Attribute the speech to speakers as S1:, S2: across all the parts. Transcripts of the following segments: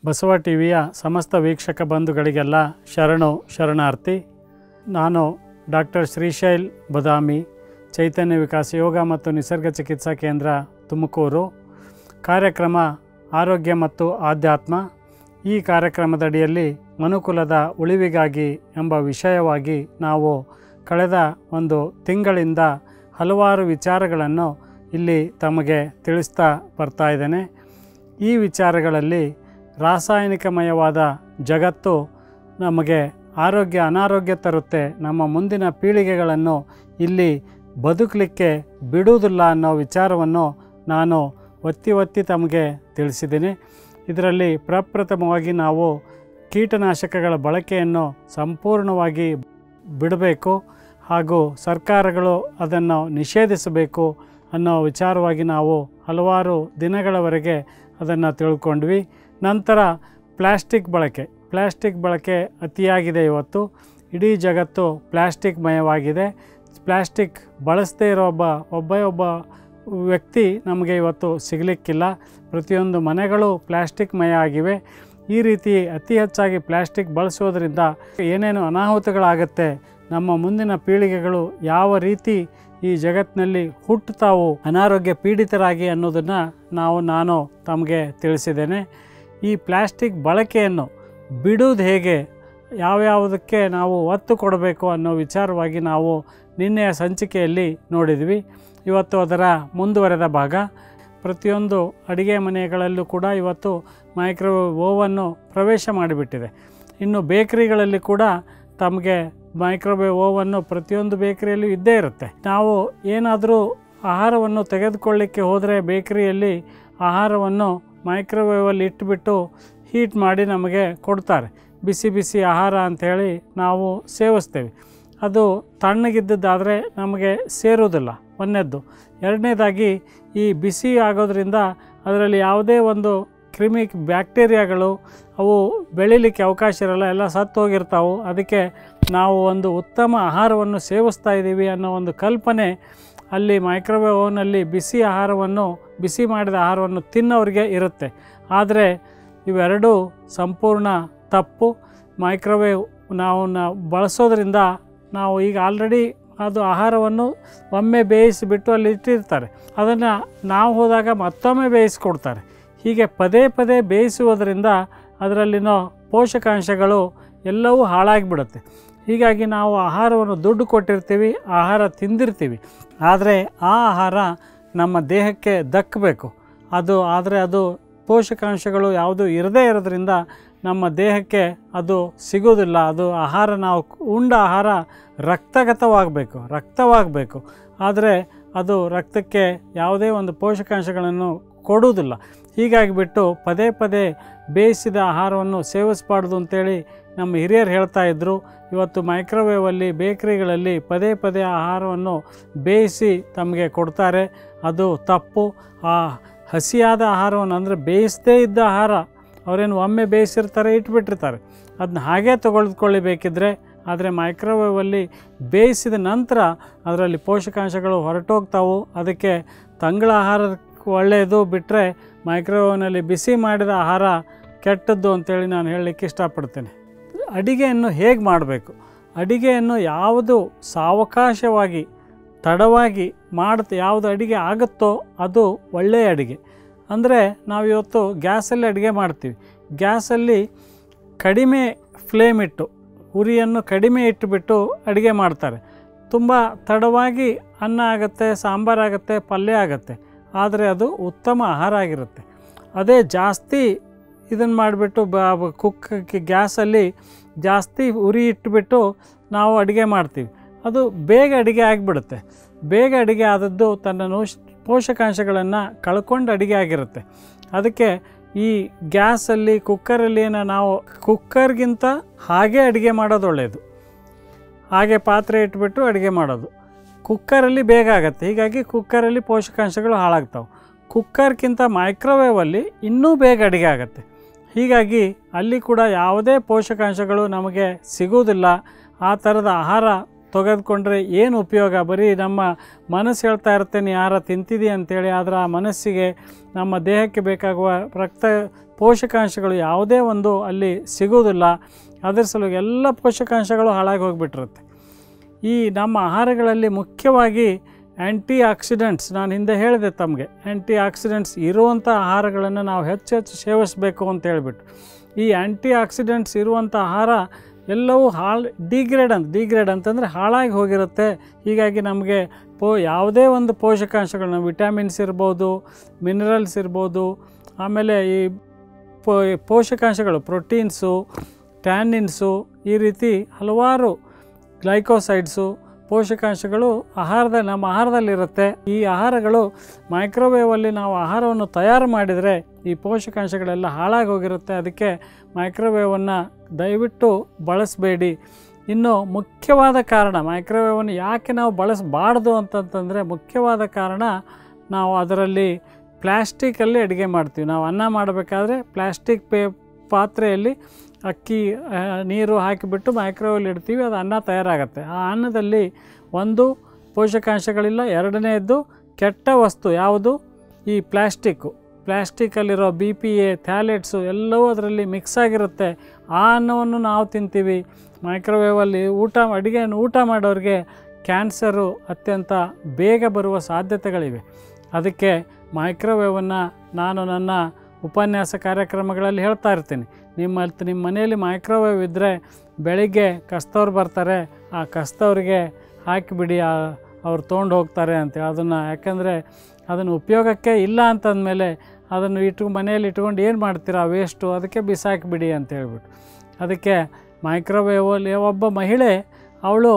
S1: ಬಸವ ಟಿವಿಯ ಸಮಸ್ತ ವೀಕ್ಷಕ ಬಂಧುಗಳಿಗೆಲ್ಲ ಶರಣು ಶರಣಾರ್ಥಿ ನಾನು ಡಾಕ್ಟರ್ ಶ್ರೀಶೈಲ್ ಬದಾಮಿ ಚೈತನ್ಯ ವಿಕಾಸ ಯೋಗ ಮತ್ತು ನಿಸರ್ಗ ಚಿಕಿತ್ಸಾ ಕೇಂದ್ರ ತುಮಕೂರು ಕಾರ್ಯಕ್ರಮ ಆರೋಗ್ಯ ಮತ್ತು ಆಧ್ಯಾತ್ಮ ಈ ಕಾರ್ಯಕ್ರಮದಡಿಯಲ್ಲಿ ಮನುಕುಲದ ಉಳಿವಿಗಾಗಿ ಎಂಬ ವಿಷಯವಾಗಿ ನಾವು ಕಳೆದ ಒಂದು ತಿಂಗಳಿಂದ ಹಲವಾರು ವಿಚಾರಗಳನ್ನು ಇಲ್ಲಿ ತಮಗೆ ತಿಳಿಸ್ತಾ ಬರ್ತಾ ಇದ್ದೇನೆ ಈ ವಿಚಾರಗಳಲ್ಲಿ ರಾಸಾಯನಿಕಮಯವಾದ ಜಗತ್ತು ನಮಗೆ ಆರೋಗ್ಯ ಅನಾರೋಗ್ಯ ತರುತ್ತೆ ನಮ್ಮ ಮುಂದಿನ ಪೀಳಿಗೆಗಳನ್ನು ಇಲ್ಲಿ ಬದುಕಲಿಕ್ಕೆ ಬಿಡುವುದಿಲ್ಲ ಅನ್ನೋ ವಿಚಾರವನ್ನು ನಾನು ಒತ್ತಿ ಒತ್ತಿ ತಮಗೆ ತಿಳಿಸಿದ್ದೀನಿ ಇದರಲ್ಲಿ ಪ್ರಪ್ರಥಮವಾಗಿ ನಾವು ಕೀಟನಾಶಕಗಳ ಬಳಕೆಯನ್ನು ಸಂಪೂರ್ಣವಾಗಿ ಬಿಡಬೇಕು ಹಾಗೂ ಸರ್ಕಾರಗಳು ಅದನ್ನು ನಿಷೇಧಿಸಬೇಕು ಅನ್ನೋ ವಿಚಾರವಾಗಿ ನಾವು ಹಲವಾರು ದಿನಗಳವರೆಗೆ ಅದನ್ನು ತಿಳ್ಕೊಂಡ್ವಿ ನಂತರ ಪ್ಲ್ಯಾಸ್ಟಿಕ್ ಬಳಕೆ ಪ್ಲ್ಯಾಸ್ಟಿಕ್ ಬಳಕೆ ಅತಿಯಾಗಿದೆ ಇವತ್ತು ಇಡೀ ಜಗತ್ತು ಪ್ಲ್ಯಾಸ್ಟಿಕ್ ಮಯವಾಗಿದೆ ಪ್ಲ್ಯಾಸ್ಟಿಕ್ ಬಳಸದೇ ಇರೋ ಒಬ್ಬ ಒಬ್ಬ ಒಬ್ಬ ವ್ಯಕ್ತಿ ನಮಗೆ ಇವತ್ತು ಸಿಗಲಿಕ್ಕಿಲ್ಲ ಪ್ರತಿಯೊಂದು ಮನೆಗಳು ಪ್ಲ್ಯಾಸ್ಟಿಕ್ ಮಯ ಆಗಿವೆ ಈ ರೀತಿ ಅತಿ ಹೆಚ್ಚಾಗಿ ಪ್ಲ್ಯಾಸ್ಟಿಕ್ ಬಳಸೋದ್ರಿಂದ ಏನೇನು ಅನಾಹುತಗಳಾಗತ್ತೆ ನಮ್ಮ ಮುಂದಿನ ಪೀಳಿಗೆಗಳು ಯಾವ ರೀತಿ ಈ ಜಗತ್ತಿನಲ್ಲಿ ಹುಟ್ಟುತ್ತಾವು ಅನಾರೋಗ್ಯ ಪೀಡಿತರಾಗಿ ಅನ್ನೋದನ್ನು ನಾವು ನಾನು ತಮಗೆ ತಿಳಿಸಿದ್ದೇನೆ ಈ ಪ್ಲ್ಯಾಸ್ಟಿಕ್ ಬಳಕೆಯನ್ನು ಬಿಡುವುದು ಹೇಗೆ ಯಾವ್ಯಾವುದಕ್ಕೆ ನಾವು ಒತ್ತು ಕೊಡಬೇಕು ಅನ್ನೋ ವಿಚಾರವಾಗಿ ನಾವು ನಿನ್ನೆಯ ಸಂಚಿಕೆಯಲ್ಲಿ ನೋಡಿದ್ವಿ ಇವತ್ತು ಅದರ ಮುಂದುವರೆದ ಭಾಗ ಪ್ರತಿಯೊಂದು ಅಡುಗೆ ಮನೆಗಳಲ್ಲೂ ಕೂಡ ಇವತ್ತು ಮೈಕ್ರೋವೇವ್ ಓವನ್ನು ಪ್ರವೇಶ ಮಾಡಿಬಿಟ್ಟಿದೆ ಇನ್ನು ಬೇಕರಿಗಳಲ್ಲಿ ಕೂಡ ತಮಗೆ ಮೈಕ್ರೋವೇವ್ ಓವನ್ನು ಪ್ರತಿಯೊಂದು ಬೇಕರಿಯಲ್ಲೂ ಇದ್ದೇ ಇರುತ್ತೆ ನಾವು ಏನಾದರೂ ಆಹಾರವನ್ನು ತೆಗೆದುಕೊಳ್ಳಿಕ್ಕೆ ಹೋದರೆ ಬೇಕರಿಯಲ್ಲಿ ಆಹಾರವನ್ನು ಮೈಕ್ರೋವೇವಲ್ಲಿ ಇಟ್ಬಿಟ್ಟು ಹೀಟ್ ಮಾಡಿ ನಮಗೆ ಕೊಡ್ತಾರೆ ಬಿಸಿ ಬಿಸಿ ಆಹಾರ ಅಂಥೇಳಿ ನಾವು ಸೇವಿಸ್ತೇವೆ ಅದು ತಣ್ಣಗಿದ್ದದ್ದಾದರೆ ನಮಗೆ ಸೇರೋದಿಲ್ಲ ಒಂದನೇದ್ದು ಎರಡನೇದಾಗಿ ಈ ಬಿಸಿ ಆಗೋದ್ರಿಂದ ಅದರಲ್ಲಿ ಯಾವುದೇ ಒಂದು ಕ್ರಿಮಿ ಬ್ಯಾಕ್ಟೀರಿಯಾಗಳು ಅವು ಬೆಳೀಲಿಕ್ಕೆ ಅವಕಾಶ ಇರಲ್ಲ ಎಲ್ಲ ಸತ್ತು ಹೋಗಿರ್ತಾವೆ ಅದಕ್ಕೆ ನಾವು ಒಂದು ಉತ್ತಮ ಆಹಾರವನ್ನು ಸೇವಿಸ್ತಾ ಇದ್ದೀವಿ ಅನ್ನೋ ಒಂದು ಕಲ್ಪನೆ ಅಲ್ಲಿ ಮೈಕ್ರೋವೇವ್ ಓವನಲ್ಲಿ ಬಿಸಿ ಆಹಾರವನ್ನು ಬಿಸಿ ಮಾಡಿದ ಆಹಾರವನ್ನು ತಿನ್ನೋರಿಗೆ ಇರುತ್ತೆ ಆದರೆ ಇವೆರಡೂ ಸಂಪೂರ್ಣ ತಪ್ಪು ಮೈಕ್ರೋವೇವ್ ನಾವು ನಾವು ಬಳಸೋದ್ರಿಂದ ನಾವು ಈಗ ಆಲ್ರೆಡಿ ಅದು ಆಹಾರವನ್ನು ಒಮ್ಮೆ ಬೇಯಿಸಿಬಿಟ್ಟು ಅಲ್ಲಿ ಇಟ್ಟಿರ್ತಾರೆ ಅದನ್ನು ನಾವು ಹೋದಾಗ ಮತ್ತೊಮ್ಮೆ ಬೇಯಿಸ್ಕೊಡ್ತಾರೆ ಹೀಗೆ ಪದೇ ಪದೇ ಬೇಯಿಸುವುದರಿಂದ ಅದರಲ್ಲಿನ ಪೋಷಕಾಂಶಗಳು ಎಲ್ಲವೂ ಹಾಳಾಗಿಬಿಡುತ್ತೆ ಹೀಗಾಗಿ ನಾವು ಆಹಾರವನ್ನು ದುಡ್ಡು ಕೊಟ್ಟಿರ್ತೀವಿ ಆಹಾರ ತಿಂದಿರ್ತೀವಿ ಆದರೆ ಆ ಆಹಾರ ನಮ್ಮ ದೇಹಕ್ಕೆ ದಕ್ಕಬೇಕು ಅದು ಆದರೆ ಅದು ಪೋಷಕಾಂಶಗಳು ಯಾವುದು ಇರದೇ ಇರೋದ್ರಿಂದ ನಮ್ಮ ದೇಹಕ್ಕೆ ಅದು ಸಿಗೋದಿಲ್ಲ ಅದು ಆಹಾರ ನಾವು ಉಂಡ ಆಹಾರ ರಕ್ತಗತವಾಗಬೇಕು ರಕ್ತವಾಗಬೇಕು ಆದರೆ ಅದು ರಕ್ತಕ್ಕೆ ಯಾವುದೇ ಒಂದು ಪೋಷಕಾಂಶಗಳನ್ನು ಕೊಡುವುದಿಲ್ಲ ಹೀಗಾಗಿ ಬಿಟ್ಟು ಪದೇ ಪದೇ ಬೇಯಿಸಿದ ಆಹಾರವನ್ನು ಸೇವಿಸಬಾರ್ದು ಅಂತೇಳಿ ನಮ್ಮ ಹಿರಿಯರು ಹೇಳ್ತಾ ಇದ್ದರು ಇವತ್ತು ಮೈಕ್ರೋವೇವಲ್ಲಿ ಬೇಕರಿಗಳಲ್ಲಿ ಪದೇ ಪದೇ ಆಹಾರವನ್ನು ಬೇಯಿಸಿ ತಮಗೆ ಕೊಡ್ತಾರೆ ಅದು ತಪ್ಪು ಆ ಹಸಿಯಾದ ಆಹಾರವನ್ನು ಅಂದರೆ ಬೇಯಿಸದೇ ಇದ್ದ ಆಹಾರ ಅವರೇನು ಒಮ್ಮೆ ಬೇಯಿಸಿರ್ತಾರೆ ಇಟ್ಬಿಟ್ಟಿರ್ತಾರೆ ಅದನ್ನ ಹಾಗೇ ತೊಗೊಳ್ಕೊಳ್ಳಬೇಕಿದ್ರೆ ಆದರೆ ಮೈಕ್ರೋವೇವಲ್ಲಿ ಬೇಯಿಸಿದ ನಂತರ ಅದರಲ್ಲಿ ಪೋಷಕಾಂಶಗಳು ಹೊರಟೋಗ್ತಾವು ಅದಕ್ಕೆ ತಂಗಳ ಆಹಾರ ಒಳ್ಳೆಯದು ಬಿಟ್ಟರೆ ಮೈಕ್ರೋವೇವ್ನಲ್ಲಿ ಬಿಸಿ ಮಾಡಿದ ಆಹಾರ ಕೆಟ್ಟದ್ದು ಅಂತೇಳಿ ನಾನು ಹೇಳಲಿಕ್ಕೆ ಇಷ್ಟಪಡ್ತೇನೆ ಅಡಿಗೆಯನ್ನು ಹೇಗೆ ಮಾಡಬೇಕು ಅಡಿಗೆಯನ್ನು ಯಾವುದು ಸಾವಕಾಶವಾಗಿ ತಡವಾಗಿ ಮಾಡುತ್ತೆ ಯಾವುದು ಅಡಿಗೆ ಆಗುತ್ತೋ ಅದು ಒಳ್ಳೆಯ ಅಡಿಗೆ ಅಂದರೆ ನಾವು ಇವತ್ತು ಗ್ಯಾಸಲ್ಲಿ ಅಡುಗೆ ಮಾಡ್ತೀವಿ ಗ್ಯಾಸಲ್ಲಿ ಕಡಿಮೆ ಫ್ಲೇಮ್ ಇಟ್ಟು ಉರಿಯನ್ನು ಕಡಿಮೆ ಇಟ್ಟುಬಿಟ್ಟು ಅಡುಗೆ ಮಾಡ್ತಾರೆ ತುಂಬ ತಡವಾಗಿ ಅನ್ನ ಆಗುತ್ತೆ ಸಾಂಬಾರಾಗುತ್ತೆ ಪಲ್ಯ ಆಗುತ್ತೆ ಆದರೆ ಅದು ಉತ್ತಮ ಆಹಾರ ಆಗಿರುತ್ತೆ ಅದೇ ಜಾಸ್ತಿ ಇದನ್ನು ಮಾಡಿಬಿಟ್ಟು ಬ ಕುಕ್ ಗ್ಯಾಸಲ್ಲಿ ಜಾಸ್ತಿ ಉರಿ ಇಟ್ಬಿಟ್ಟು ನಾವು ಅಡುಗೆ ಮಾಡ್ತೀವಿ ಅದು ಬೇಗ ಅಡುಗೆ ಆಗಿಬಿಡುತ್ತೆ ಬೇಗ ಅಡುಗೆ ಆದದ್ದು ತನ್ನ ನೋಶ್ ಪೋಷಕಾಂಶಗಳನ್ನು ಕಳ್ಕೊಂಡು ಅಡುಗೆ ಆಗಿರುತ್ತೆ ಅದಕ್ಕೆ ಈ ಗ್ಯಾಸಲ್ಲಿ ಕುಕ್ಕರಲ್ಲಿ ನಾವು ಕುಕ್ಕರ್ಗಿಂತ ಹಾಗೆ ಅಡುಗೆ ಮಾಡೋದು ಒಳ್ಳೆಯದು ಹಾಗೆ ಪಾತ್ರೆ ಇಟ್ಬಿಟ್ಟು ಅಡುಗೆ ಮಾಡೋದು ಕುಕ್ಕರಲ್ಲಿ ಬೇಗ ಆಗುತ್ತೆ ಹೀಗಾಗಿ ಕುಕ್ಕರಲ್ಲಿ ಪೋಷಕಾಂಶಗಳು ಹಾಳಾಗ್ತಾವೆ ಕುಕ್ಕರ್ಗಿಂತ ಮೈಕ್ರೋವೇವಲ್ಲಿ ಇನ್ನೂ ಬೇಗ ಅಡುಗೆ ಆಗುತ್ತೆ ಹೀಗಾಗಿ ಅಲ್ಲಿ ಕೂಡ ಯಾವುದೇ ಪೋಷಕಾಂಶಗಳು ನಮಗೆ ಸಿಗುವುದಿಲ್ಲ ಆ ಥರದ ಆಹಾರ ತೆಗೆದುಕೊಂಡ್ರೆ ಏನು ಉಪಯೋಗ ಬರೀ ನಮ್ಮ ಮನಸ್ಸು ಹೇಳ್ತಾ ಇರುತ್ತೆ ನೀ ಆಹಾರ ತಿಂತಿದಿ ಅಂತೇಳಿ ಆದರೆ ಆ ಮನಸ್ಸಿಗೆ ನಮ್ಮ ದೇಹಕ್ಕೆ ಬೇಕಾಗುವ ರಕ್ತ ಪೋಷಕಾಂಶಗಳು ಯಾವುದೇ ಒಂದು ಅಲ್ಲಿ ಸಿಗೋದಿಲ್ಲ ಅದರ ಸಲುವಾಗಿ ಎಲ್ಲ ಪೋಷಕಾಂಶಗಳು ಹಾಳಾಗಿ ಹೋಗಿಬಿಟ್ಟಿರುತ್ತೆ ಈ ನಮ್ಮ ಆಹಾರಗಳಲ್ಲಿ ಮುಖ್ಯವಾಗಿ ಆ್ಯಂಟಿ ಆಕ್ಸಿಡೆಂಟ್ಸ್ ನಾನು ಹಿಂದೆ ಹೇಳಿದೆ ತಮಗೆ ಆ್ಯಂಟಿ ಆಕ್ಸಿಡೆಂಟ್ಸ್ ಇರುವಂಥ ಆಹಾರಗಳನ್ನು ನಾವು ಹೆಚ್ಚು ಹೆಚ್ಚು ಸೇವಿಸಬೇಕು ಅಂತ ಹೇಳಿಬಿಟ್ಟು ಈ ಆ್ಯಂಟಿ ಆಕ್ಸಿಡೆಂಟ್ಸ್ ಇರುವಂಥ ಆಹಾರ ಎಲ್ಲವೂ ಹಾಳು ಡಿಗ್ರೇಡ್ ಅಂತ ಡಿಗ್ರೇಡ್ ಅಂತಂದರೆ ಹಾಳಾಗಿ ಹೋಗಿರುತ್ತೆ ಹೀಗಾಗಿ ನಮಗೆ ಪೋ ಯಾವುದೇ ಒಂದು ಪೋಷಕಾಂಶಗಳನ್ನ ವಿಟಮಿನ್ಸ್ ಇರ್ಬೋದು ಮಿನರಲ್ಸ್ ಇರ್ಬೋದು ಆಮೇಲೆ ಈ ಪೋ ಪೋಷಕಾಂಶಗಳು ಪ್ರೋಟೀನ್ಸು ಟ್ಯಾನಿನ್ಸು ಈ ರೀತಿ ಹಲವಾರು ಗ್ಲೈಕೋಸೈಡ್ಸು ಪೋಷಕಾಂಶಗಳು ಆಹಾರದ ನಮ್ಮ ಆಹಾರದಲ್ಲಿರುತ್ತೆ ಈ ಆಹಾರಗಳು ಮೈಕ್ರೋವೇವಲ್ಲಿ ನಾವು ಆಹಾರವನ್ನು ತಯಾರು ಮಾಡಿದರೆ ಈ ಪೋಷಕಾಂಶಗಳೆಲ್ಲ ಹಾಳಾಗಿ ಹೋಗಿರುತ್ತೆ ಅದಕ್ಕೆ ಮೈಕ್ರೋವೇವನ್ನು ದಯವಿಟ್ಟು ಬಳಸಬೇಡಿ ಇನ್ನು ಮುಖ್ಯವಾದ ಕಾರಣ ಮೈಕ್ರೋವೇವನ್ನು ಯಾಕೆ ನಾವು ಬಳಸಬಾರ್ದು ಅಂತಂತಂದರೆ ಮುಖ್ಯವಾದ ಕಾರಣ ನಾವು ಅದರಲ್ಲಿ ಪ್ಲ್ಯಾಸ್ಟಿಕಲ್ಲಿ ಅಡುಗೆ ಮಾಡ್ತೀವಿ ನಾವು ಅನ್ನ ಮಾಡಬೇಕಾದ್ರೆ ಪ್ಲ್ಯಾಸ್ಟಿಕ್ ಪೇ ಪಾತ್ರೆಯಲ್ಲಿ ಅಕ್ಕಿ ಆ, ನೀರು ಹಾಕಿಬಿಟ್ಟು ಮೈಕ್ರೋವೇವ್ ಇಡ್ತೀವಿ ಅದು ಅನ್ನ ತಯಾರಾಗುತ್ತೆ ಆ ಅನ್ನದಲ್ಲಿ ಒಂದು ಪೋಷಕಾಂಶಗಳಿಲ್ಲ ಎರಡನೇದ್ದು ಕೆಟ್ಟ ವಸ್ತು ಯಾವುದು ಈ ಪ್ಲ್ಯಾಸ್ಟಿಕ್ಕು ಪ್ಲ್ಯಾಸ್ಟಿಕ್ಕಲ್ಲಿರೋ ಬಿ ಪಿ ಎ ಥ್ಯಾಲೆಟ್ಸು ಎಲ್ಲವೂ ಅದರಲ್ಲಿ ಮಿಕ್ಸ್ ಆಗಿರುತ್ತೆ ಆ ಅನ್ನವನ್ನು ನಾವು ತಿಂತೀವಿ ಮೈಕ್ರೋವೇವಲ್ಲಿ ಊಟ ಅಡುಗೆಯನ್ನು ಊಟ ಮಾಡೋರಿಗೆ ಕ್ಯಾನ್ಸರು ಅತ್ಯಂತ ಬೇಗ ಬರುವ ಸಾಧ್ಯತೆಗಳಿವೆ ಅದಕ್ಕೆ ಮೈಕ್ರೋವೇವನ್ನು ನಾನು ನನ್ನ ಉಪನ್ಯಾಸ ಕಾರ್ಯಕ್ರಮಗಳಲ್ಲಿ ಹೇಳ್ತಾ ಇರ್ತೀನಿ ನಿಮ್ಮ ನಿಮ್ಮ ಮನೆಯಲ್ಲಿ ಮೈಕ್ರೋವೇವ್ ಇದ್ದರೆ ಬೆಳಿಗ್ಗೆ ಕಸ್ತವ್ರು ಬರ್ತಾರೆ ಆ ಕಸ್ತವ್ರಿಗೆ ಹಾಕಿಬಿಡಿ ಅವ್ರು ತೊಗೊಂಡು ಹೋಗ್ತಾರೆ ಅಂತೇಳಿ ಅದನ್ನು ಯಾಕಂದರೆ ಅದನ್ನು ಉಪಯೋಗಕ್ಕೆ ಇಲ್ಲ ಅಂತಂದಮೇಲೆ ಅದನ್ನು ಇಟ್ಟು ಮನೆಯಲ್ಲಿ ಇಟ್ಕೊಂಡು ಏನು ಮಾಡ್ತೀರಾ ವೇಸ್ಟು ಅದಕ್ಕೆ ಬಿಸಾಕಿಬಿಡಿ ಅಂತ ಹೇಳ್ಬಿಟ್ಟು ಅದಕ್ಕೆ ಮೈಕ್ರೋವೇವಲ್ಲಿ ಒಬ್ಬ ಮಹಿಳೆ ಅವಳು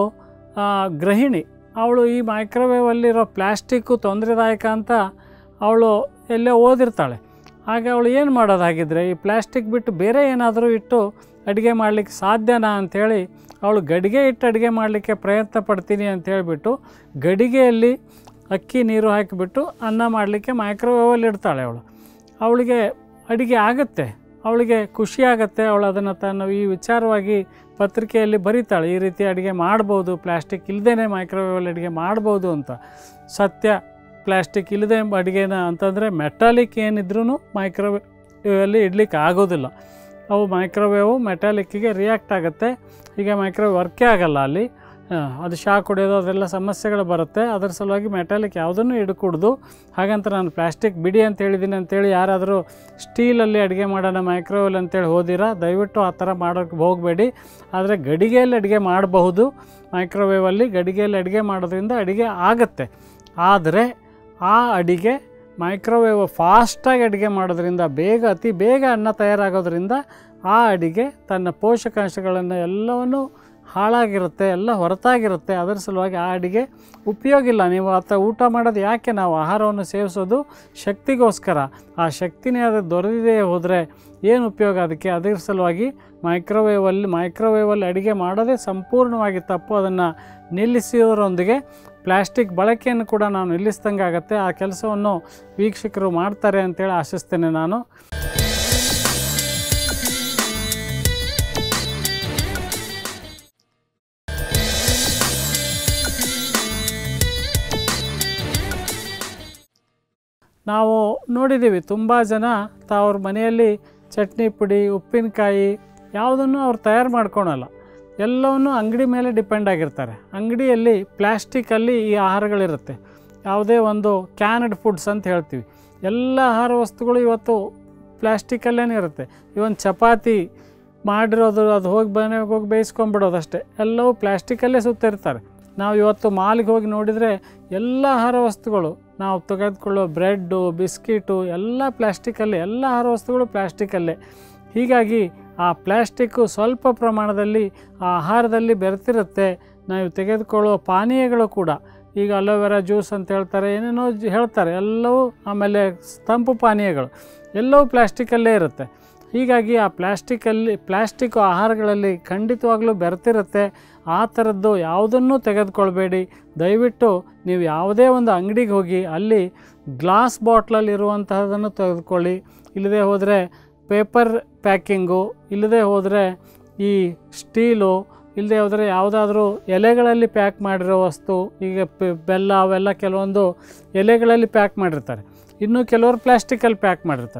S1: ಗೃಹಿಣಿ ಅವಳು ಈ ಮೈಕ್ರೋವೇವಲ್ಲಿರೋ ಪ್ಲ್ಯಾಸ್ಟಿಕ್ಕು ತೊಂದರೆದಾಯಕ ಅಂತ ಅವಳು ಎಲ್ಲೇ ಓದಿರ್ತಾಳೆ ಆಗ ಅವಳು ಏನು ಮಾಡೋದಾಗಿದ್ದರೆ ಈ ಪ್ಲ್ಯಾಸ್ಟಿಕ್ ಬಿಟ್ಟು ಬೇರೆ ಏನಾದರೂ ಇಟ್ಟು ಅಡುಗೆ ಮಾಡಲಿಕ್ಕೆ ಸಾಧ್ಯನಾ ಅಂಥೇಳಿ ಅವಳು ಗಡಿಗೆ ಇಟ್ಟು ಅಡುಗೆ ಮಾಡಲಿಕ್ಕೆ ಪ್ರಯತ್ನ ಪಡ್ತೀನಿ ಅಂತ ಹೇಳಿಬಿಟ್ಟು ಗಡಿಗೆಯಲ್ಲಿ ಅಕ್ಕಿ ನೀರು ಹಾಕಿಬಿಟ್ಟು ಅನ್ನ ಮಾಡಲಿಕ್ಕೆ ಮೈಕ್ರೋವೇವಲ್ಲಿ ಇಡ್ತಾಳೆ ಅವಳು ಅವಳಿಗೆ ಅಡುಗೆ ಆಗುತ್ತೆ ಅವಳಿಗೆ ಖುಷಿ ಆಗುತ್ತೆ ಅವಳು ಅದನ್ನು ತನ್ನ ಈ ವಿಚಾರವಾಗಿ ಪತ್ರಿಕೆಯಲ್ಲಿ ಬರೀತಾಳೆ ಈ ರೀತಿ ಅಡುಗೆ ಮಾಡ್ಬೋದು ಪ್ಲ್ಯಾಸ್ಟಿಕ್ ಇಲ್ಲದೇ ಮೈಕ್ರೋವೇವಲ್ಲಿ ಅಡುಗೆ ಮಾಡ್ಬೋದು ಅಂತ ಸತ್ಯ ಪ್ಲ್ಯಾಸ್ಟಿಕ್ ಇಲ್ಲದೆ ಅಡುಗೆನ ಅಂತಂದರೆ ಮೆಟಾಲಿಕ್ ಏನಿದ್ರೂ ಮೈಕ್ರೋವೇವಲ್ಲಿ ಇಡ್ಲಿಕ್ಕೆ ಆಗೋದಿಲ್ಲ ಅವು ಮೈಕ್ರೋವೇವು ಮೆಟಾಲಿಕ್ಕಿಗೆ ರಿಯಾಕ್ಟ್ ಆಗುತ್ತೆ ಈಗ ಮೈಕ್ರೋವೇವ್ ವರ್ಕೇ ಆಗಲ್ಲ ಅಲ್ಲಿ ಆ, ಅದು ಶಾಕ್ ಹೊಡೆಯೋದು ಅದೆಲ್ಲ ಸಮಸ್ಯೆಗಳು ಬರುತ್ತೆ ಅದರ ಸಲುವಾಗಿ ಮೆಟಾಲಿಕ್ ಯಾವುದನ್ನು ಹಿಡ್ಕೂಡ್ದು ಹಾಗಂತ ನಾನು ಪ್ಲ್ಯಾಸ್ಟಿಕ್ ಬಿಡಿ ಅಂತ ಹೇಳಿದ್ದೀನಿ ಅಂತೇಳಿ ಯಾರಾದರೂ ಸ್ಟೀಲಲ್ಲಿ ಅಡುಗೆ ಮಾಡೋಣ ಮೈಕ್ರೋವೇವ್ ಅಂತೇಳಿ ಹೋದಿರಾ ದಯವಿಟ್ಟು ಆ ಥರ ಮಾಡೋಕ್ಕೆ ಹೋಗಬೇಡಿ ಆದರೆ ಗಡಿಗೆಯಲ್ಲಿ ಅಡುಗೆ ಮಾಡಬಹುದು ಮೈಕ್ರೋವೇವಲ್ಲಿ ಗಡಿಗೆಯಲ್ಲಿ ಅಡುಗೆ ಮಾಡೋದ್ರಿಂದ ಅಡುಗೆ ಆಗುತ್ತೆ ಆದರೆ ಆ ಅಡಿಗೆ ಮೈಕ್ರೋವೇವ್ ಫಾಸ್ಟಾಗಿ ಅಡುಗೆ ಮಾಡೋದ್ರಿಂದ ಬೇಗ ಅತಿ ಬೇಗ ಅನ್ನ ತಯಾರಾಗೋದ್ರಿಂದ ಆ ಅಡಿಗೆ ತನ್ನ ಪೋಷಕಾಂಶಗಳನ್ನು ಎಲ್ಲವನ್ನು ಹಾಳಾಗಿರುತ್ತೆ ಎಲ್ಲ ಹೊರತಾಗಿರುತ್ತೆ ಅದರ ಸಲುವಾಗಿ ಆ ಅಡಿಗೆ ಉಪಯೋಗ ಇಲ್ಲ ನೀವು ಆತ ಊಟ ಮಾಡೋದು ಯಾಕೆ ನಾವು ಆಹಾರವನ್ನು ಸೇವಿಸೋದು ಶಕ್ತಿಗೋಸ್ಕರ ಆ ಶಕ್ತಿನೇ ಅದು ದೊರೆದಿದೆ ಹೋದರೆ ಏನು ಉಪಯೋಗ ಅದಕ್ಕೆ ಅದರ ಸಲುವಾಗಿ ಮೈಕ್ರೋವೇವಲ್ಲಿ ಮೈಕ್ರೋವೇವಲ್ಲಿ ಅಡುಗೆ ಮಾಡೋದೇ ಸಂಪೂರ್ಣವಾಗಿ ತಪ್ಪು ಅದನ್ನು ನಿಲ್ಲಿಸೋರೊಂದಿಗೆ ಪ್ಲ್ಯಾಸ್ಟಿಕ್ ಬಳಕೆಯನ್ನು ಕೂಡ ನಾವು ನಿಲ್ಲಿಸ್ದಂಗೆ ಆಗುತ್ತೆ ಆ ಕೆಲಸವನ್ನು ವೀಕ್ಷಕರು ಮಾಡ್ತಾರೆ ಅಂತೇಳಿ ಆಶಿಸ್ತೇನೆ ನಾನು ನಾವು ನೋಡಿದ್ದೀವಿ ತುಂಬ ಜನ ತಾವ್ರ ಮನೆಯಲ್ಲಿ ಚಟ್ನಿ ಪುಡಿ ಉಪ್ಪಿನಕಾಯಿ ಯಾವುದನ್ನು ಅವ್ರು ತಯಾರು ಮಾಡ್ಕೊಳಲ್ಲ ಎಲ್ಲವನ್ನು ಅಂಗಡಿ ಮೇಲೆ ಡಿಪೆಂಡ್ ಆಗಿರ್ತಾರೆ ಅಂಗಡಿಯಲ್ಲಿ ಪ್ಲ್ಯಾಸ್ಟಿಕ್ಕಲ್ಲಿ ಈ ಆಹಾರಗಳಿರುತ್ತೆ ಯಾವುದೇ ಒಂದು ಕ್ಯಾನಡ್ ಫುಡ್ಸ್ ಅಂತ ಹೇಳ್ತೀವಿ ಎಲ್ಲ ಆಹಾರ ವಸ್ತುಗಳು ಇವತ್ತು ಪ್ಲ್ಯಾಸ್ಟಿಕ್ಕಲ್ಲೇ ಇರುತ್ತೆ ಇವನ್ ಚಪಾತಿ ಮಾಡಿರೋದು ಅದು ಹೋಗಿ ಮನೆಗೆ ಹೋಗಿ ಬೇಯಿಸ್ಕೊಂಬಿಡೋದು ಅಷ್ಟೇ ಎಲ್ಲವೂ ಪ್ಲ್ಯಾಸ್ಟಿಕ್ಕಲ್ಲೇ ಸುತ್ತಿರ್ತಾರೆ ನಾವು ಇವತ್ತು ಮಾಲಿಗೆ ಹೋಗಿ ನೋಡಿದರೆ ಎಲ್ಲ ಆಹಾರ ವಸ್ತುಗಳು ನಾವು ತೆಗೆದುಕೊಳ್ಳೋ ಬ್ರೆಡ್ಡು ಬಿಸ್ಕಿಟು ಎಲ್ಲ ಪ್ಲ್ಯಾಸ್ಟಿಕ್ಕಲ್ಲೇ ಎಲ್ಲ ಆಹಾರ ವಸ್ತುಗಳು ಪ್ಲ್ಯಾಸ್ಟಿಕ್ಕಲ್ಲೇ ಹೀಗಾಗಿ ಆ ಪ್ಲ್ಯಾಸ್ಟಿಕ್ಕು ಸ್ವಲ್ಪ ಪ್ರಮಾಣದಲ್ಲಿ ಆ ಆಹಾರದಲ್ಲಿ ಬೆರೆತಿರುತ್ತೆ ನಾವು ತೆಗೆದುಕೊಳ್ಳುವ ಪಾನೀಯಗಳು ಕೂಡ ಈಗ ಅಲೋವೆರಾ ಜ್ಯೂಸ್ ಅಂತ ಹೇಳ್ತಾರೆ ಏನೇನೋ ಜ್- ಹೇಳ್ತಾರೆ ಎಲ್ಲವೂ ಆಮೇಲೆ ಸ್- ತಂಪು ಪಾನೀಯಗಳು ಎಲ್ಲವೂ ಪ್ಲ್ಯಾಸ್ಟಿಕ್ಕಲ್ಲೇ ಇರುತ್ತೆ ಹೀಗಾಗಿ ಆ ಪ್ಲ್ಯಾಸ್ಟಿಕ್ಕಲ್ಲಿ ಪ್ಲ್ಯಾಸ್ಟಿಕ್ ಆಹಾರಗಳಲ್ಲಿ ಖಂಡಿತವಾಗ್ಲೂ ಬೆರೆತಿರುತ್ತೆ ಆ ಥರದ್ದು ಯಾವುದನ್ನೂ ತೆಗೆದುಕೊಳ್ಬೇಡಿ ದಯವಿಟ್ಟು ನೀವು ಯಾವುದೇ ಒಂದು ಅಂಗಡಿಗೆ ಹೋಗಿ ಅಲ್ಲಿ ಗ್ಲಾಸ್ ಬಾಟ್ಲಲ್ಲಿ ಇರುವಂತಹದನ್ನು ತೆಗೆದುಕೊಳ್ಳಿ ಇಲ್ಲದೆ ಹೋದರೆ ಪೇಪರ್ ಪ್ಯಾಕಿಂಗು ಇಲ್ಲದೆ ಹೋದರೆ ಈ ಸ್ಟೀಲು ಇಲ್ಲದೆ ಹೋದರೆ ಯಾವುದಾದ್ರೂ ಎಲೆಗಳಲ್ಲಿ ಪ್ಯಾಕ್ ಮಾಡಿರೋ ವಸ್ತು ಈಗ ಪೆ- ಬೆಲ್ಲ ಅವೆಲ್ಲ ಕೆಲವೊಂದು ಎಲೆಗಳಲ್ಲಿ ಪ್ಯಾಕ್ ಮಾಡಿರ್ತಾರೆ ಇನ್ನು ಕೆಲವರು ಪ್ಲ್ಯಾಸ್ಟಿಕಲ್ಲಿ ಪ್ಯಾಕ್ ಮಾಡಿರ್ತಾರೆ